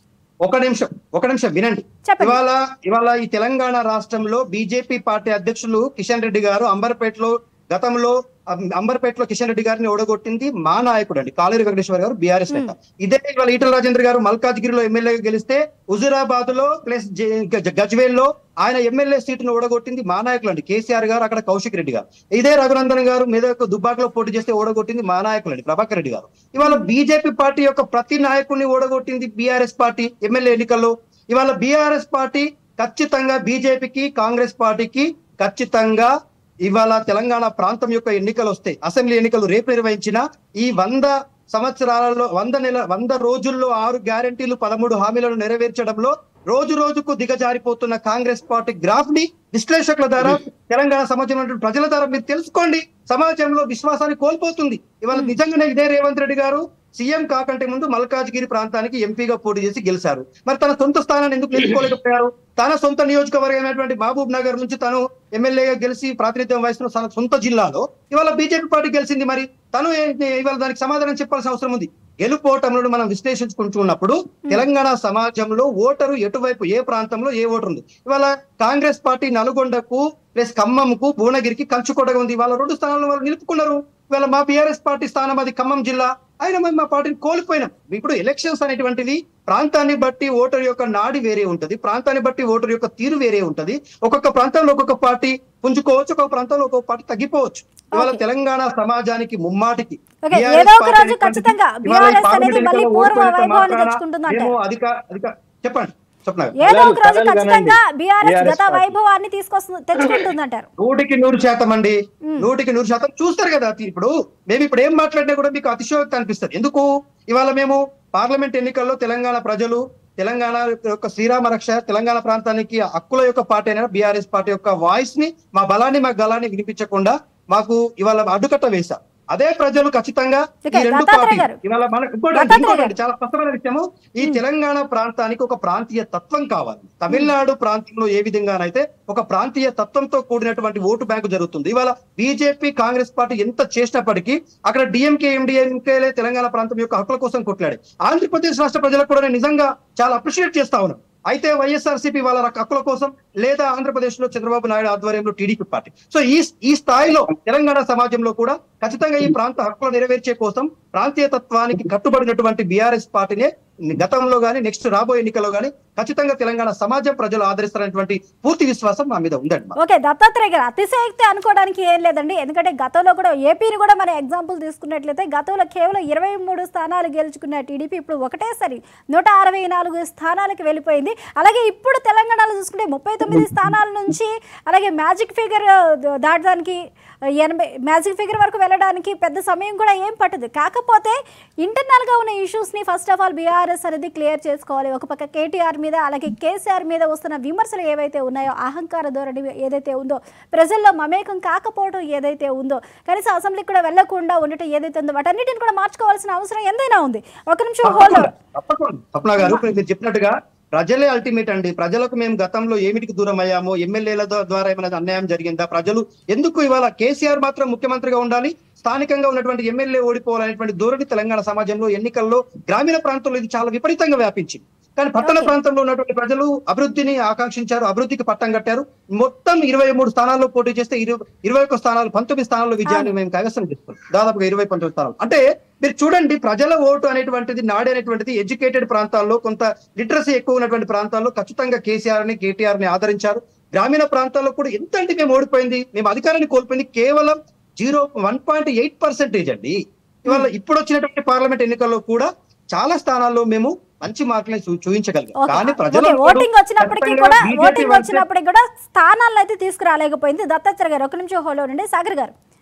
ఒక నిమిషం ఒక నిమిషం వినండి చెప్పండి. ఇవాళ ఇవాళ ఈ తెలంగాణ రాష్ట్రంలో బీజేపీ పార్టీ అధ్యక్షులు కిషన్ రెడ్డి గారు అంబర్పేటలో గతంలో అం- అంబర్పేటలో కిషన్ రెడ్డి గారిని ఓడగొట్టింది మా నాయకుడు అండి కాలేరు వెంకటేశ్వర గారు బీఆర్ఎస్ నేత ఇదే ఇవాళ ఈటల రాజేంద్ర గారు మల్కాజ్గిరిలో ఎమ్మెల్యేగా గెలిస్తే హుజురాబాద్ లో ప్లస్ గజ్వేల్ లో ఆయన ఎమ్మెల్యే సీటును ఓడగొట్టింది మా నాయకులు అండి కేసీఆర్ గారు అక్కడ కౌశిక్ రెడ్డి గారు ఇదే రఘునందన్ గారు మెదక్ దుబ్బాకలో పోటీ చేస్తే ఓడగొట్టింది మా నాయకులు అండి ప్రభాకర్ రెడ్డి గారు ఇవాళ బీజేపీ పార్టీ యొక్క ప్రతి నాయకుడిని ఓడగొట్టింది బీఆర్ఎస్ పార్టీ ఎమ్మెల్యే ఎన్నికల్లో ఇవాళ బీఆర్ఎస్ పార్టీ ఖచ్చితంగా బీజేపీకి కాంగ్రెస్ పార్టీకి ఖచ్చితంగా ఇవాళ తెలంగాణ ప్రాంతం యొక్క ఎన్నికలు వస్తాయి అసెంబ్లీ ఎన్నికలు రేపు నిర్వహించిన ఈ వంద సంవత్సరాలలో వంద నెల వంద రోజుల్లో ఆరు గ్యారంటీలు పదమూడు హామీలను నెరవేర్చడంలో రోజు రోజుకు దిగజారిపోతున్న కాంగ్రెస్ పార్టీ గ్రాఫ్ ని విశ్లేషకుల ద్వారా తెలంగాణ సమాజంలో ఉన్నటువంటి ప్రజల ద్వారా మీరు తెలుసుకోండి సమాజంలో విశ్వాసాన్ని కోల్పోతుంది ఇవాళ నిజంగానే ఇదే రేవంత్ రెడ్డి గారు సీఎం కాకంటే ముందు మల్కాజ్గిరి ప్రాంతానికి ఎంపీగా పోటీ చేసి గెలిచారు మరి తన సొంత స్థానాన్ని ఎందుకు నిలుపుకోలేకపోయారు తన సొంత నియోజకవర్గమైనటువంటి మహబూబ్ నగర్ నుంచి తను ఎమ్మెల్యేగా గెలిచి ప్రాతినిధ్యం వహిస్తున్న తన సొంత జిల్లాలో ఇవాళ బీజేపీ పార్టీ గెలిచింది మరి తను ఏ- ఇవాళ దానికి సమాధానం చెప్పాల్సిన అవసరం ఉంది గెలుపోవటంలో మనం విశ్లేషించుకుంటున్నప్పుడు తెలంగాణ సమాజంలో ఓటరు ఎటువైపు ఏ ప్రాంతంలో ఏ ఓటర్ ఉంది ఇవాళ కాంగ్రెస్ పార్టీ నల్గొండకు ప్లస్ ఖమ్మంకు భువనగిరికి కంచుకోటగా ఉంది ఇవాళ రెండు స్థానాల్లో వాళ్ళు నిలుపుకున్నారు ఇవాళ మా బీఆర్ఎస్ పార్టీ స్థానం అది ఖమ్మం జిల్లా అయినా మేము మా పార్టీని కోల్పోయినాం ఇప్పుడు ఎలక్షన్స్ అనేటువంటివి ప్రాంతాన్ని బట్టి ఓటర్ యొక్క నాడి వేరే ఉంటది ప్రాంతాన్ని బట్టి ఓటర్ యొక్క తీరు వేరే ఉంటది ఒక్కొక్క ప్రాంతంలో ఒక్కొక్క పార్టీ పుంజుకోవచ్చు ఒక్కొక్క ప్రాంతంలో ఒక్కొక్క పార్టీ తగ్గిపోవచ్చు ఇవాళ Okay. తెలంగాణ సమాజానికి ముమ్మాటికి Okay, BRS ఏదో ఒక పార్టీ రోజు అనేటువంటిది ఖచ్చితంగా ఇవాళ ఈ BRS పార్లమెంట్ అనేది మళ్ళీ ఎన్నికల్లో పూర్వ ఓడిపోయినంత వైభవాన్ని మాత్రాన తెచ్చుకుంటుంది అంటారు. మేము అధిక అధిక చెప్పండి చెప్పండి ఏదో ఒక రోజు కలలు ఖచ్చితంగా కనండి. బీఆర్ఎస్ BRS గత పార్టీ. వైభవాన్ని తీసుకొస్తుంది తెచ్చుకుంటుంది అంటారు నూటికి నూరు శాతం అండి నూటికి నూరు శాతం చూస్తారు కదా అతి- ఇప్పుడు మేము ఇప్పుడు ఏం మాట్లాడినా కూడా మీకు అతిశయోక్తి అనిపిస్తుంది ఎందుకు ఇవాళ మేము పార్లమెంట్ ఎన్నికల్లో తెలంగాణ ప్రజలు తెలంగాణ యొక్క శ్రీరామ రక్ష తెలంగాణ ప్రాంతానికి హక్కుల యొక్క పార్టీ అయిన బీఆర్ఎస్ పార్టీ యొక్క వాయిస్ ని మా బలాన్ని మా గలాన్ని వినిపించకుండా మాకు ఇవాళ అడ్డుకట్ట వేశారు అదే ప్రజలు ఖచ్చితంగా ఈ ఓకే, రెండు దత్తాత్రేయ పార్టీ గారు. ఇవాళ మన ఇంకోటి దత్తాత్రేయ ఇంకోటి గారు. చాలా స్పష్టమైన విషయము ఈ తెలంగాణ ప్రాంతానికి ఒక ప్రాంతీయ తత్వం కావాలి తమిళనాడు ప్రాంతంలో ఏ విధంగానైతే ఒక ప్రాంతీయ తత్వంతో కూడినటువంటి ఓటు బ్యాంకు జరుగుతుంది ఇవాళ బీజేపీ కాంగ్రెస్ పార్టీ ఎంత చేసినప్పటికీ అక్కడ డిఎంకే ఎండిఎంకేలే తెలంగాణ ప్రాంతం యొక్క హక్కుల కోసం కొట్లాడి ఆంధ్రప్రదేశ్ రాష్ట్ర ప్రజలకు కూడా నేను నిజంగా చాలా అప్రిషియేట్ చేస్తా ఉన్నాను అయితే వైఎస్ఆర్సీపీ వాళ్ళ హక్కుల కోసం లేదా ఆంధ్రప్రదేశ్ లో చంద్రబాబు నాయుడు ఆధ్వర్యంలో టీడీపీ పార్టీ సో ఈ ఈ స్థాయిలో తెలంగాణ సమాజంలో కూడా ఖచ్చితంగా ఈ ప్రాంత హక్కులు నెరవేర్చే కోసం ప్రాంతీయ తత్వానికి కట్టుబడినటువంటి బీఆర్ఎస్ పార్టీనే గతంలో గానీ నెక్స్ట్ రాబోయే ఎన్నికల్లో గానీ ఖచ్చితంగా తెలంగాణ సమాజం ప్రజలు ఆదరిస్తారనేటువంటి పూర్తి విశ్వాసం మా మీద ఉందండి మాకు. ఓకే దత్తాత్రేయ గారు అతిశయక్తి అనుకోవడానికి ఏం లేదండి ఎందుకంటే గతంలో కూడా ఏపీని కూడా మన ఎగ్జాంపుల్ తీసుకున్నట్లయితే గతంలో కేవలం ఇరవై మూడు స్థానాలు గెలుచుకున్న టీడీపీ ఇప్పుడు ఒకటేసారి నూట అరవై నాలుగు స్థానాలకు వెళ్ళిపోయింది అలాగే ఇప్పుడు తెలంగాణలో చూసుకుంటే ముప్పై తొమ్మిది స్థానాల నుంచి అలాగే మ్యాజిక్ ఫిగర్ దాటడానికి ఎనభై మ్యాజిక్ ఫిగర్ వరకు వెళ్ళడానికి పెద్ద సమయం కూడా ఏం పట్టదు కాకపోతే ఇంటర్నల్గా ఉన్న ఇష్యూస్ని ఫస్ట్ ఆఫ్ ఆల్ బీఆర్ఎస్ అనేది క్లియర్ చేసుకోవాలి ఒక పక్క కేటీఆర్ మీద అలాగే కేసీఆర్ మీద వస్తున్న విమర్శలు ఏవైతే ఉన్నాయో అహంకార ధోరణి ఏదైతే ఉందో ప్రజల్లో మమేకం కాకపోవడం ఏదైతే ఉందో కనీసం అసెంబ్లీకి కూడా వెళ్లకుండా ఉండటం ఏదైతే ఉందో వాటన్నిటిని కూడా మార్చుకోవాల్సిన అవసరం ఎంతైనా ఉంది ఒక నిమిషం హోల్డ్ తప్పకుండా తప్పకుండా స్వప్న గారు ఇప్పుడు మీరు చెప్పినట్టుగా ప్రజలే అల్టిమేట్ అండి ప్రజలకు మేము గతంలో ఏమిటికి దూరం అయ్యామో ఎమ్మెల్యేల ద్వారా ఏమైనా అన్యాయం జరిగిందా ప్రజలు ఎందుకు ఇవాళ కేసీఆర్ మాత్రం ముఖ్యమంత్రిగా ఉండాలి స్థానికంగా ఉన్నటువంటి ఎమ్మెల్యే ఓడిపోవాలనేటువంటి ధోరణి తెలంగాణ సమాజంలో ఎన్నికల్లో గ్రామీణ ప్రాంతంలో ఇది చాలా విపరీతంగా వ్యాపించింది కానీ పట్టణ Okay. ప్రాంతంలో ఉన్నటువంటి ప్రజలు అభివృద్ధిని ఆకాంక్షించారు అభివృద్ధికి పట్టం కట్టారు మొత్తం ఇరవై మూడు స్థానాల్లో పోటీ చేస్తే ఇరవై ఇరవై ఒక్క స్థానాలు పంతొమ్మిది స్థానాల్లో విజయాన్ని మేము కైవసం చేసుకున్నాం దాదాపుగా ఇరవై పంతొమ్మిది స్థానాలు అంటే మీరు చూడండి ప్రజల ఓటు అనేటువంటిది నాడి అనేటువంటిది ఎడ్యుకేటెడ్ ప్రాంతాల్లో కొంత లిటరసీ ఎక్కువ ఉన్నటువంటి ప్రాంతాల్లో ఖచ్చితంగా కేసీఆర్ ని కేటీఆర్ ని ఆదరించారు గ్రామీణ ప్రాంతాల్లో కూడా ఎంత అంటే మేము ఓడిపోయింది మేము అధికారాన్ని కోల్పోయింది కేవలం zero one point eight percentage అండి ఇవాళ ఇప్పుడు వచ్చినటువంటి పార్లమెంట్ ఎన్నికల్లో కూడా చాలా స్థానాల్లో మేము మంచి మార్కులు చూ- చూపించగలిగాం ఓకే. కానీ ఓకే, ప్రజలు ఓటింగ్ వచ్చినప్పటికీ కూడా ఓటింగ్ వచ్చినప్పటికీ కూడా స్థానాలను అయితే తీసుకురాలేకపోయింది దత్తాత్రేయ గారు ఒక నిమిషం హోలో ఉండండి సాగర్ గారు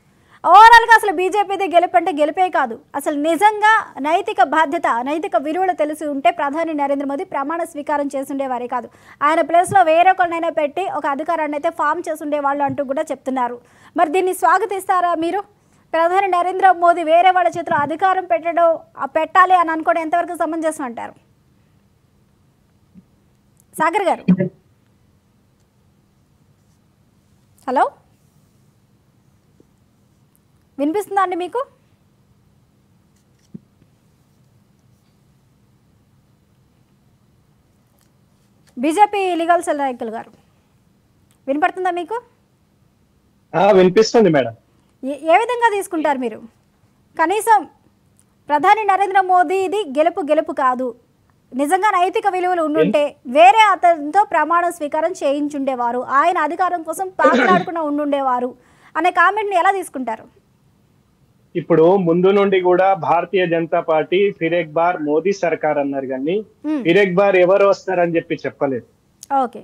ఓవరాల్గా అసలు బీజేపీది గెలుపు అంటే గెలిపే కాదు అసలు నిజంగా నైతిక బాధ్యత నైతిక విలువలు తెలిసి ఉంటే ప్రధాని నరేంద్ర మోదీ ప్రమాణ స్వీకారం చేసుండేవారే కాదు ఆయన ప్లేస్లో వేరొకరినైనా పెట్టి ఒక అధికారాన్ని అయితే ఫామ్ చేసుండేవాళ్ళు అంటూ కూడా చెప్తున్నారు మరి దీన్ని స్వాగతిస్తారా మీరు ప్రధాని నరేంద్ర మోదీ వేరే వాళ్ళ చేతిలో అధికారం పెట్టడం ఆ పెట్టాలి అని అనుకోవడం ఎంతవరకు సమంజసం అంటారు సాగర్ గారు హలో వినిపిస్తుందా అండి మీకు బీజేపీ లీగల్ సెల్ నాయకులు గారు వినపడుతుందా మీకు ఆ, వినిపిస్తుంది మేడం ఏ- ఏ విధంగా తీసుకుంటారు మీరు కనీసం ప్రధాని నరేంద్ర మోదీది గెలుపు గెలుపు కాదు నిజంగా నైతిక విలువలు ఉండుంటే వేరే అతనితో ప్రమాణ స్వీకారం చేయించుండేవారు ఆయన అధికారం కోసం పాకులాడకుండా ఉండుండేవారు అనే కామెంట్ని ఎలా తీసుకుంటారు ఇప్పుడు ముందు నుండి కూడా భారతీయ జనతా పార్టీ ఫిరేక్ బార్ మోదీ సర్కార్ అన్నారు కానీ మ్మ్. ఫిరేక్ బార్ ఎవరు వస్తారని చెప్పి చెప్పలేదు ఓకే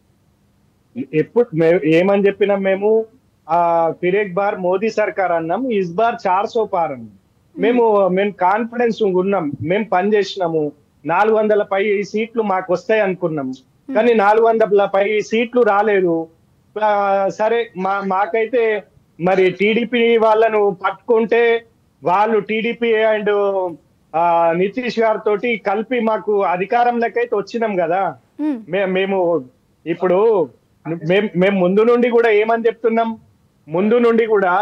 ఎప్పుడు మే- ఏమని చెప్పినాం మేము ఆ ఫిరేక్ బార్ మోదీ సర్కార్ అన్నాం ఇస్ బార్ చార్ సో పార్ అన్నాం మేము మేము కాన్ఫిడెన్స్ ఉన్నాం మేము పని చేసినాము నాలుగు వందల పై సీట్లు మాకు వస్తాయి అనుకున్నాం కానీ నాలుగు వందల పై సీట్లు రాలేదు ఆ, సరే మా మాకైతే మరి టీడీపీ వాళ్ళను పట్టుకుంటే వాళ్ళు టీడీపీ అండ్ నితీష్ గారితో కలిపి మాకు అధికారంలోకి అయితే వచ్చినాం కదా మ్మ్. మే- మేము ఇప్పుడు మేము మేము ముందు నుండి కూడా ఏమని చెప్తున్నాం ముందు నుండి కూడా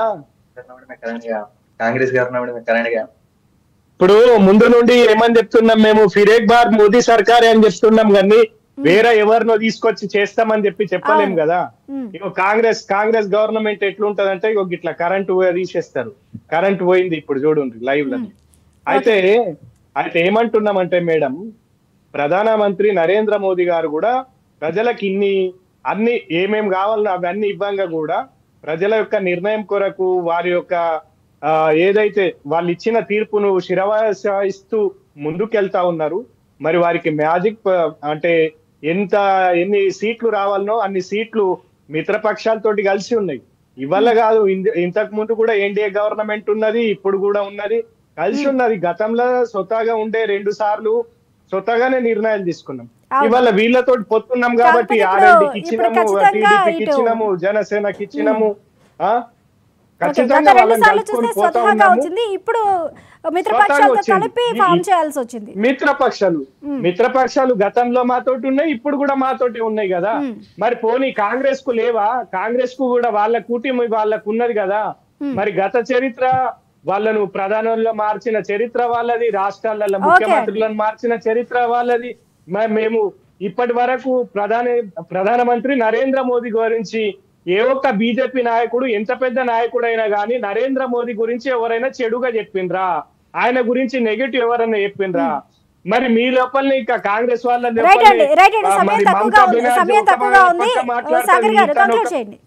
కాంగ్రెస్ గవర్నమెంట్ కరెంట్ గా ఇప్పుడు ముందు నుండి ఏమని చెప్తున్నాం మేము ఫిరేక్ బార్ మోదీ సర్కారే అని చెప్తున్నాం కానీ వేరే ఎవరినో తీసుకొచ్చి చేస్తామని చెప్పి చెప్పలేం అవును. కదా మ్మ్. ఇగో కాంగ్రెస్ కాంగ్రెస్ గవర్నమెంట్ ఎట్లుంటదంటే ఇగో ఇట్లా కరెంట్ తీసేస్తారు కరెంట్ పోయింది ఇప్పుడు చూడండి లైవ్ లో అయితే అయితే ఏమంటున్నామంటే మేడం ప్రధానమంత్రి నరేంద్ర మోదీ గారు కూడా ప్రజలకు ఇన్ని అన్ని ఏమేం కావాలనో అవన్నీ ఇవ్వంగా కూడా ప్రజల యొక్క నిర్ణయం కొరకు వారి యొక్క ఆ, ఏదైతే వాళ్ళు ఇచ్చిన తీర్పును శిరవాయిస్తూ ముందుకెళ్తా ఉన్నారు మరి వారికి మ్యాజిక్ ప- అంటే ఎంత ఎన్ని సీట్లు రావాలనో అన్ని సీట్లు మిత్రపక్షాలతోటి కలిసి ఉన్నాయి ఇవాళ కాదు ఇంద- ఇంతకు ముందు కూడా ఎన్డీఏ గవర్నమెంట్ ఉన్నది ఇప్పుడు కూడా ఉన్నది కలిసి ఉన్నది గతంలో స్వతహాగా ఉండే రెండు సార్లు స్వతహాగానే నిర్ణయాలు తీసుకున్నాం అవును. ఇవాళ వీళ్ళతో పొత్తున్నాం కాబట్టి కాకపోతే ఇప్పుడు- ఆర్ఎల్డీకి ఇప్పుడు ఇచ్చినాము ఖచ్చితంగా టీడీపీకి ఇటు- ఇచ్చినాము జనసేనకి ఇచ్చినాము ఆ ఓకే, ఖచ్చితంగా గత రెండు వాళ్ళని సార్లు కలుపుకొని చూస్తే పోతా స్వతహాగా ఉన్నాము వచ్చింది ఇప్పుడు మిత్రపక్షాలతో వచ్చింది. కలిపి ఈ- ఫామ్ ఈ- చేయాల్సి వచ్చింది మిత్రపక్షాలు మిత్రపక్షాలు గతంలో మాతోటి ఉన్నాయి ఇప్పుడు కూడా మాతోటి ఉన్నాయి కదా మ్మ్. మరి పోనీ కాంగ్రెస్ కు లేవా కాంగ్రెస్ కు కూడా వాళ్ళ కూటమి వాళ్ళకు ఉన్నది కదా మరి గత చరిత్ర వాళ్ళను ప్రధానంలో మార్చిన చరిత్ర వాళ్ళది రాష్ట్రాలలో ముఖ్యమంత్రులను మార్చిన చరిత్ర వాళ్ళది మ- మేము ఇప్పటి వరకు ప్రధాని ప్రధానమంత్రి నరేంద్ర మోదీ గురించి ఏ ఒక్క బీజేపీ నాయకుడు ఎంత పెద్ద నాయకుడైనా గానీ నరేంద్ర మోదీ గురించి ఎవరైనా చెడుగా చెప్పిండ్రా ఆయన గురించి నెగటివ్ ఎవరైనా చెప్పిండ్రా మరి మీ లోపలనే ఇంకా కాంగ్రెస్ వాళ్ళ రైట్ అండి లోపలనే, రైట్ అండి ఆ, సమయం మరి తక్కువగా మమతా ఉంది బెనర్జీ సమయం ఒక తక్కువగా ఉంది పక్క మాట్లాడుతుంది, సాగర్ గారు ఇంకా కంక్లూడ్ ఒక- చేయండి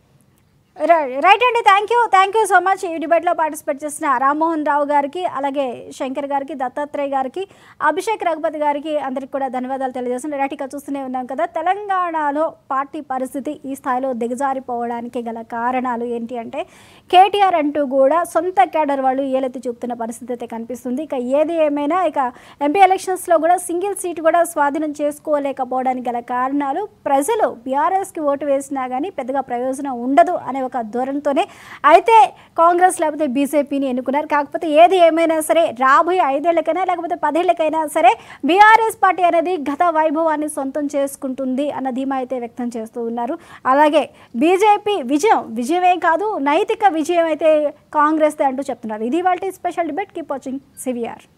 రై- రైట్ అండి thank you thank you so much ఈ డిబేట్లో పార్టిసిపేట్ చేసిన రామ్మోహన్ రావు గారికి అలాగే శంకర్ గారికి దత్తాత్రేయ గారికి అభిషేక్ రఘుపతి గారికి అందరికి కూడా ధన్యవాదాలు తెలియజేస్తున్నాను రైట్ ఇక చూస్తూనే ఉన్నాం కదా తెలంగాణలో పార్టీ పరిస్థితి ఈ స్థాయిలో దిగజారిపోవడానికి గల కారణాలు ఏంటి అంటే కేటీఆర్ అంటూ కూడా సొంత క్యాడర్ వాళ్ళు ఏలెత్తి చూపుతున్న పరిస్థితి అయితే కనిపిస్తుంది ఇక ఏది ఏమైనా ఇక ఎంపీ ఎలక్షన్స్లో కూడా సింగిల్ సీట్ కూడా స్వాధీనం చేసుకోలేకపోవడానికి గల కారణాలు ప్రజలు బీఆర్ఎస్కి ఓటు వేసినా కానీ పెద్దగా ప్రయోజనం ఉండదు అనే ఒక ధోరణితోనే అయితే కాంగ్రెస్ లేకపోతే బీజేపీని ఎన్నుకున్నారు కాకపోతే ఏది ఏమైనా సరే రాబోయే ఐదేళ్లకైనా లేకపోతే పదేళ్లకైనా సరే బీఆర్ఎస్ పార్టీ అనేది గత వైభవాన్ని సొంతం చేసుకుంటుంది అన్న ధీమా అయితే వ్యక్తం చేస్తూ ఉన్నారు అలాగే బీజేపీ విజయం విజయమే కాదు నైతిక విజయం అయితే కాంగ్రెస్దే అంటూ చెప్తున్నారు ఇది వాళ్ళ special debate keep watching CVR